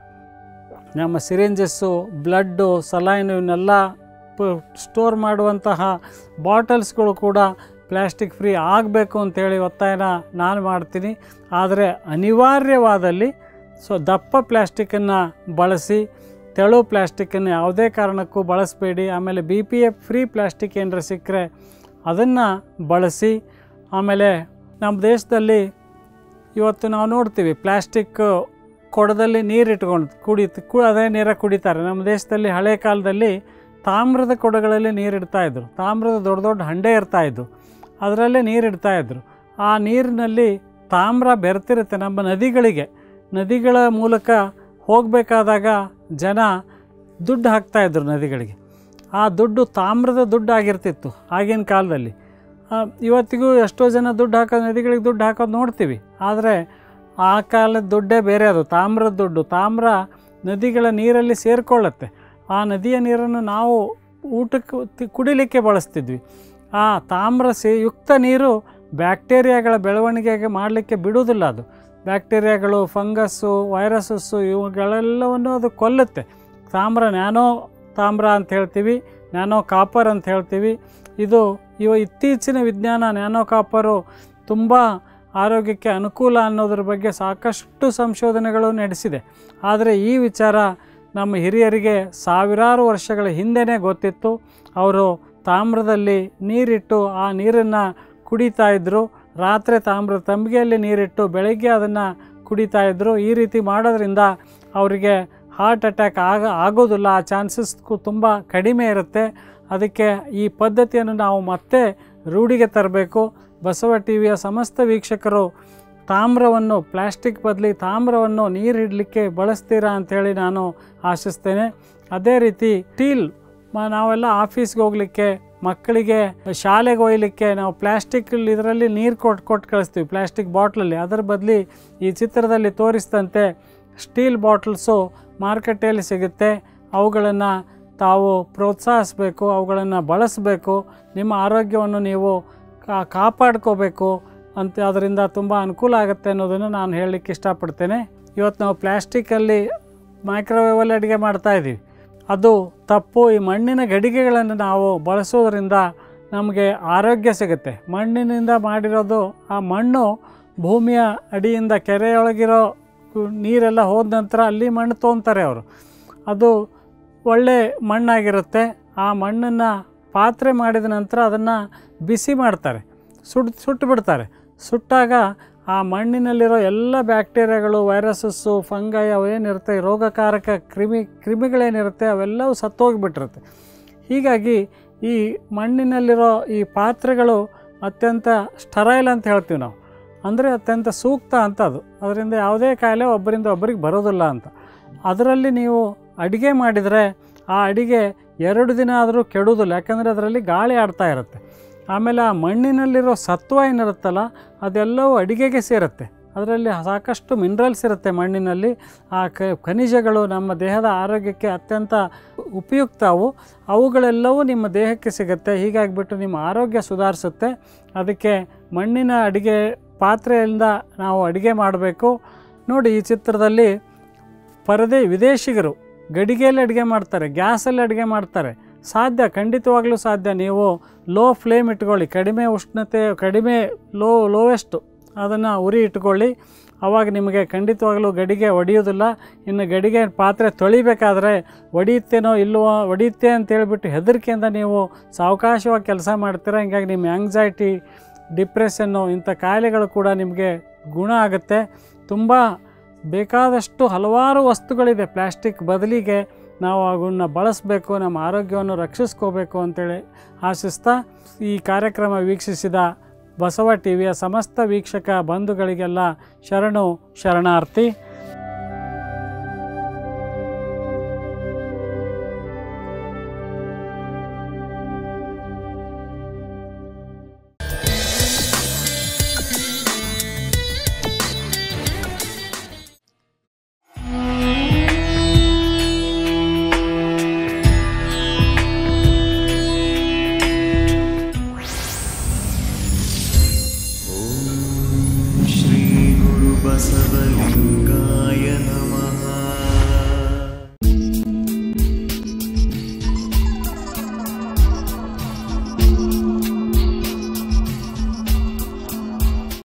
S1: ನಮ್ಮ ಸಿರಿಂಜಸ್ಸು ಬ್ಲಡ್ಡು ಸಲೈನ್ ಇವನ್ನೆಲ್ಲ ಸ್ಟೋರ್ ಮಾಡುವಂತಹ ಬಾಟಲ್ಸ್ಗಳು ಕೂಡ ಪ್ಲ್ಯಾಸ್ಟಿಕ್ ಫ್ರೀ ಆಗಬೇಕು ಅಂತೇಳಿ ಒತ್ತಾಯನ ನಾನು ಮಾಡ್ತೀನಿ ಆದರೆ ಅನಿವಾರ್ಯವಾದಲ್ಲಿ ಸೊ ದಪ್ಪ ಪ್ಲ್ಯಾಸ್ಟಿಕ್ಕನ್ನು ಬಳಸಿ ತೆಳು ಪ್ಲ್ಯಾಸ್ಟಿಕ್ಕನ್ನು ಯಾವುದೇ ಕಾರಣಕ್ಕೂ ಬಳಸಬೇಡಿ ಆಮೇಲೆ B P F free plastic ಏನಾರ ಸಿಕ್ಕರೆ ಅದನ್ನು ಬಳಸಿ ಆಮೇಲೆ ನಮ್ಮ ದೇಶದಲ್ಲಿ ಇವತ್ತು ನಾವು ನೋಡ್ತೀವಿ ಪ್ಲ್ಯಾಸ್ಟಿಕ್ ಕೊಡದಲ್ಲಿ ನೀರು ಇಟ್ಕೊಂಡು ಕುಡಿ ಕು ಅದೇ ನೀರ ಕುಡಿತಾರೆ ನಮ್ಮ ದೇಶದಲ್ಲಿ ಹಳೆ ಕಾಲದಲ್ಲಿ ತಾಮ್ರದ ಕೊಡಗಳಲ್ಲಿ ನೀರು ಇಡ್ತಾಯಿದ್ರು ತಾಮ್ರದ ದೊಡ್ಡ ದೊಡ್ಡ ಹಂಡೆ ಇರ್ತಾಯಿದ್ವು ಅದರಲ್ಲೇ ನೀರು ಇಡ್ತಾಯಿದ್ರು ಆ ನೀರಿನಲ್ಲಿ ತಾಮ್ರ ಬೆರೆತಿರುತ್ತೆ ನಮ್ಮ ನದಿಗಳಿಗೆ ನದಿಗಳ ಮೂಲಕ ಹೋಗಬೇಕಾದಾಗ ಜನ ದುಡ್ಡು ಹಾಕ್ತಾಯಿದ್ರು ನದಿಗಳಿಗೆ ಆ ದುಡ್ಡು ತಾಮ್ರದ ದುಡ್ಡು ಆಗಿರ್ತಿತ್ತು ಆಗಿನ ಕಾಲದಲ್ಲಿ ಆ, ಇವತ್ತಿಗೂ ಎಷ್ಟೋ ಜನ ದುಡ್ಡು ಹಾಕೋದು ನದಿಗಳಿಗೆ ದುಡ್ಡು ಹಾಕೋದು ನೋಡ್ತೀವಿ ಆದರೆ ಆ ಕಾಲದ ದುಡ್ಡೇ ಬೇರೆ ಅದು ತಾಮ್ರದ ದುಡ್ಡು ತಾಮ್ರ ನದಿಗಳ ನೀರಲ್ಲಿ ಸೇರಿಕೊಳ್ಳುತ್ತೆ ಆ ನದಿಯ ನೀರನ್ನು ನಾವು ಊಟಕ್ಕೆ ತಿ- ಕುಡಿಲಿಕ್ಕೆ ಬಳಸ್ತಿದ್ವಿ ಆ ತಾಮ್ರ ಸೇ ಯುಕ್ತ ನೀರು ಬ್ಯಾಕ್ಟೀರಿಯಾಗಳ ಬೆಳವಣಿಗೆಗೆ ಮಾಡಲಿಕ್ಕೆ ಬಿಡುವುದಿಲ್ಲ ಅದು ಬ್ಯಾಕ್ಟೀರಿಯಾಗಳು ಫಂಗಸ್ಸು ವೈರಸಸ್ಸು ಇವುಗಳೆಲ್ಲವನ್ನು ಅದು ಕೊಲ್ಲುತ್ತೆ ತಾಮ್ರ ನ್ಯಾನೋ ತಾಮ್ರ ಅಂತ ಹೇಳ್ತೀವಿ ನ್ಯಾನೋ ಕಾಪರ್ ಅಂತ ಹೇಳ್ತೀವಿ ಇದು ಇವ ಇತ್ತೀಚಿನ ವಿಜ್ಞಾನ ನ್ಯಾನೋ ಕಾಪರು ತುಂಬ ಆರೋಗ್ಯಕ್ಕೆ ಅನುಕೂಲ ಅನ್ನೋದ್ರ ಬಗ್ಗೆ ಸಾಕಷ್ಟು ಸಂಶೋಧನೆಗಳು ನಡೆಸಿದೆ ಆದರೆ ಈ ವಿಚಾರ ನಮ್ಮ ಹಿರಿಯರಿಗೆ ಸಾವಿರಾರು ವರ್ಷಗಳ ಹಿಂದೆಯೇ ಗೊತ್ತಿತ್ತು ಅವರು ತಾಮ್ರದಲ್ಲಿ ನೀರಿಟ್ಟು ಆ ನೀರನ್ನು ಕುಡಿತಾ ಇದ್ದರು ರಾತ್ರಿ ತಾಮ್ರ ತಂಬಿಗೆಯಲ್ಲಿ ನೀರಿಟ್ಟು ಬೆಳಗ್ಗೆ ಅದನ್ನು ಕುಡಿತಾ ಇದ್ದರು ಈ ರೀತಿ ಮಾಡೋದ್ರಿಂದ ಅವರಿಗೆ ಹಾರ್ಟ್ ಅಟ್ಯಾಕ್ ಆಗ ಆಗೋದಿಲ್ಲ ಆ ಚಾನ್ಸಸ್ ತುಂಬ ಕಡಿಮೆ ಇರುತ್ತೆ ಅದಕ್ಕೆ ಈ ಪದ್ಧತಿಯನ್ನು ನಾವು ಮತ್ತೆ ರೂಢಿಗೆ ತರಬೇಕು ಬಸವ ಟಿ ವಿಯ ಸಮಸ್ತ ವೀಕ್ಷಕರು ತಾಮ್ರವನ್ನು ಪ್ಲಾಸ್ಟಿಕ್ ಬದಲಿ ತಾಮ್ರವನ್ನು ನೀರಿಡಲಿಕ್ಕೆ ಬಳಸ್ತೀರಾ ಅಂಥೇಳಿ ನಾನು ಆಶಿಸ್ತೇನೆ ಅದೇ ರೀತಿ ಸ್ಟೀಲ್ ಮ- ನಾವೆಲ್ಲ ಆಫೀಸ್ಗೆ ಹೋಗಲಿಕ್ಕೆ ಮಕ್ಕಳಿಗೆ ಶಾಲೆಗೆ ಒಯ್ಯಲಿಕ್ಕೆ ನಾವು ಪ್ಲ್ಯಾಸ್ಟಿಕ್ ಇದರಲ್ಲಿ ನೀರು ಕೊಟ್ಟು ಕೊಟ್ಟು ಕಳಿಸ್ತೀವಿ ಪ್ಲ್ಯಾಸ್ಟಿಕ್ ಬಾಟ್ಲಲ್ಲಿ ಅದರ ಬದಲಿ ಈ ಚಿತ್ರದಲ್ಲಿ ತೋರಿಸಿದಂತೆ ಸ್ಟೀಲ್ ಬಾಟಲ್ಸು ಮಾರುಕಟ್ಟೆಯಲ್ಲಿ ಸಿಗುತ್ತೆ ಅವುಗಳನ್ನು ತಾವು ಪ್ರೋತ್ಸಾಹಿಸಬೇಕು ಅವುಗಳನ್ನು ಬಳಸಬೇಕು ನಿಮ್ಮ ಆರೋಗ್ಯವನ್ನು ನೀವು ಕಾ ಕಾಪಾಡ್ಕೋಬೇಕು ಅಂತ ಅದರಿಂದ ತುಂಬ ಅನುಕೂಲ ಆಗುತ್ತೆ ಅನ್ನೋದನ್ನು ನಾನು ಹೇಳಲಿಕ್ಕೆ ಇಷ್ಟಪಡ್ತೇನೆ ಇವತ್ತು ನಾವು ಪ್ಲ್ಯಾಸ್ಟಿಕ್ಕಲ್ಲಿ ಮೈಕ್ರೋವೇವಲ್ಲಿ ಅಡುಗೆ ಮಾಡ್ತಾಯಿದ್ದೀವಿ ಅದು ತಪ್ಪು ಈ ಮಣ್ಣಿನ ಗಡಿಗೆಗಳನ್ನು ನಾವು ಬಳಸೋದ್ರಿಂದ ನಮಗೆ ಆರೋಗ್ಯ ಸಿಗುತ್ತೆ ಮಣ್ಣಿನಿಂದ ಮಾಡಿರೋದು ಆ ಮಣ್ಣು ಭೂಮಿಯ ಅಡಿಯಿಂದ ಕೆರೆಯೊಳಗಿರೋ ಕು- ನೀರೆಲ್ಲ ಹೋದ ನಂತರ ಅಲ್ಲಿ ಮಣ್ಣು ತೊಗೊತಾರೆ ಅವರು ಅದು ಒಳ್ಳೆ ಮಣ್ಣಾಗಿರುತ್ತೆ ಆ ಮಣ್ಣನ್ನು ಪಾತ್ರೆ ಮಾಡಿದ ನಂತರ ಅದನ್ನು ಬಿಸಿ ಮಾಡ್ತಾರೆ ಸುಡ್ ಸುಟ್ಟು ಬಿಡ್ತಾರೆ ಸುಟ್ಟಾಗ ಆ ಮಣ್ಣಿನಲ್ಲಿರೋ ಎಲ್ಲ ಬ್ಯಾಕ್ಟೀರಿಯಾಗಳು ವೈರಸಸ್ಸು ಫಂಗೈ ಅವೇನಿರುತ್ತೆ ರೋಗಕಾರಕ ಕ್ರಿಮಿ ಕ್ರಿಮಿಗಳೇನಿರುತ್ತೆ ಅವೆಲ್ಲವೂ ಸತ್ತೋಗಿಬಿಟ್ಟಿರುತ್ತೆ ಹೀಗಾಗಿ ಈ ಮಣ್ಣಿನಲ್ಲಿರೋ ಈ ಪಾತ್ರೆಗಳು ಅತ್ಯಂತ ಸ್ಟರೈಲ್ ಅಂತ ಹೇಳ್ತೀವಿ ನಾವು ಅಂದರೆ ಅತ್ಯಂತ ಸೂಕ್ತ ಅಂತ ಅದು ಅದರಿಂದ ಯಾವುದೇ ಕಾಯಿಲೆ ಒಬ್ಬರಿಂದ ಒಬ್ಬರಿಗೆ ಬರೋದಿಲ್ಲ ಅಂತ ಅದರಲ್ಲಿ ನೀವು ಅಡುಗೆ ಮಾಡಿದರೆ ಆ ಅಡಿಗೆ ಎರಡು ದಿನ ಆದರೂ ಕೆಡುವುದಿಲ್ಲ ಯಾಕಂದರೆ ಅದರಲ್ಲಿ ಗಾಳಿ ಆಡ್ತಾ ಇರುತ್ತೆ ಆಮೇಲೆ ಆ ಮಣ್ಣಿನಲ್ಲಿರೋ ಸತ್ವ ಏನಿರುತ್ತಲ್ಲ ಅದೆಲ್ಲವೂ ಅಡಿಗೆಗೆ ಸೇರುತ್ತೆ ಅದರಲ್ಲಿ ಸಾಕಷ್ಟು ಮಿನರಲ್ಸ್ ಇರುತ್ತೆ ಮಣ್ಣಿನಲ್ಲಿ ಆ ಕ ಖನಿಜಗಳು ನಮ್ಮ ದೇಹದ ಆರೋಗ್ಯಕ್ಕೆ ಅತ್ಯಂತ ಉಪಯುಕ್ತ ಅವು ಅವುಗಳೆಲ್ಲವೂ ನಿಮ್ಮ ದೇಹಕ್ಕೆ ಸಿಗುತ್ತೆ ಹೀಗಾಗಿಬಿಟ್ಟು ನಿಮ್ಮ ಆರೋಗ್ಯ ಸುಧಾರಿಸುತ್ತೆ ಅದಕ್ಕೆ ಮಣ್ಣಿನ ಅಡಿಗೆ ಪಾತ್ರೆಯಿಂದ ನಾವು ಅಡುಗೆ ಮಾಡಬೇಕು ನೋಡಿ ಈ ಚಿತ್ರದಲ್ಲಿ ಪರದೆ ವಿದೇಶಿಗರು ಗಡಿಗೆಯಲ್ಲಿ ಅಡುಗೆ ಮಾಡ್ತಾರೆ ಗ್ಯಾಸಲ್ಲಿ ಅಡುಗೆ ಮಾಡ್ತಾರೆ ಸಾಧ್ಯ ಖಂಡಿತವಾಗ್ಲೂ ಸಾಧ್ಯ ನೀವು ಲೋ ಫ್ಲೇಮ್ ಇಟ್ಕೊಳ್ಳಿ ಕಡಿಮೆ ಉಷ್ಣತೆ ಕಡಿಮೆ ಲೋ ಲೋವೆಸ್ಟು ಅದನ್ನು ಉರಿ ಇಟ್ಕೊಳ್ಳಿ ಆವಾಗ ನಿಮಗೆ ಖಂಡಿತವಾಗ್ಲೂ ಗಡಿಗೆ ಒಡೆಯೋದಿಲ್ಲ ಇನ್ನು ಗಡಿಗೆ ಪಾತ್ರೆ ತೊಳಿಬೇಕಾದ್ರೆ ಒಡೆಯುತ್ತೇನೋ ಇಲ್ವೋ ಒಡೆಯುತ್ತೆ ಅಂತೇಳ್ಬಿಟ್ಟು ಹೆದರಿಕೆಯಿಂದ ನೀವು ಸಾವಕಾಶವಾಗಿ ಕೆಲಸ ಮಾಡ್ತೀರ ಹಿಂಗಾಗಿ ನಿಮ್ಮ ಆಂಗ್ಸೈಟಿ ಡಿಪ್ರೆಷನ್ನು ಇಂಥ ಕಾಯಿಲೆಗಳು ಕೂಡ ನಿಮಗೆ ಗುಣ ಆಗುತ್ತೆ ತುಂಬ ಬೇಕಾದಷ್ಟು ಹಲವಾರು ವಸ್ತುಗಳಿದೆ ಪ್ಲ್ಯಾಸ್ಟಿಕ್ ಬದಲಿಗೆ ನಾವು ಅವನ್ನ ಬಳಸಬೇಕು ನಮ್ಮ ಆರೋಗ್ಯವನ್ನು ರಕ್ಷಿಸ್ಕೋಬೇಕು ಅಂತೇಳಿ ಆಶಿಸ್ತಾ ಈ ಕಾರ್ಯಕ್ರಮ ವೀಕ್ಷಿಸಿದ ಬಸವ ಟಿ ವಿಯ ಸಮಸ್ತ ವೀಕ್ಷಕ ಬಂಧುಗಳಿಗೆಲ್ಲ ಶರಣು ಶರಣಾರ್ಥಿ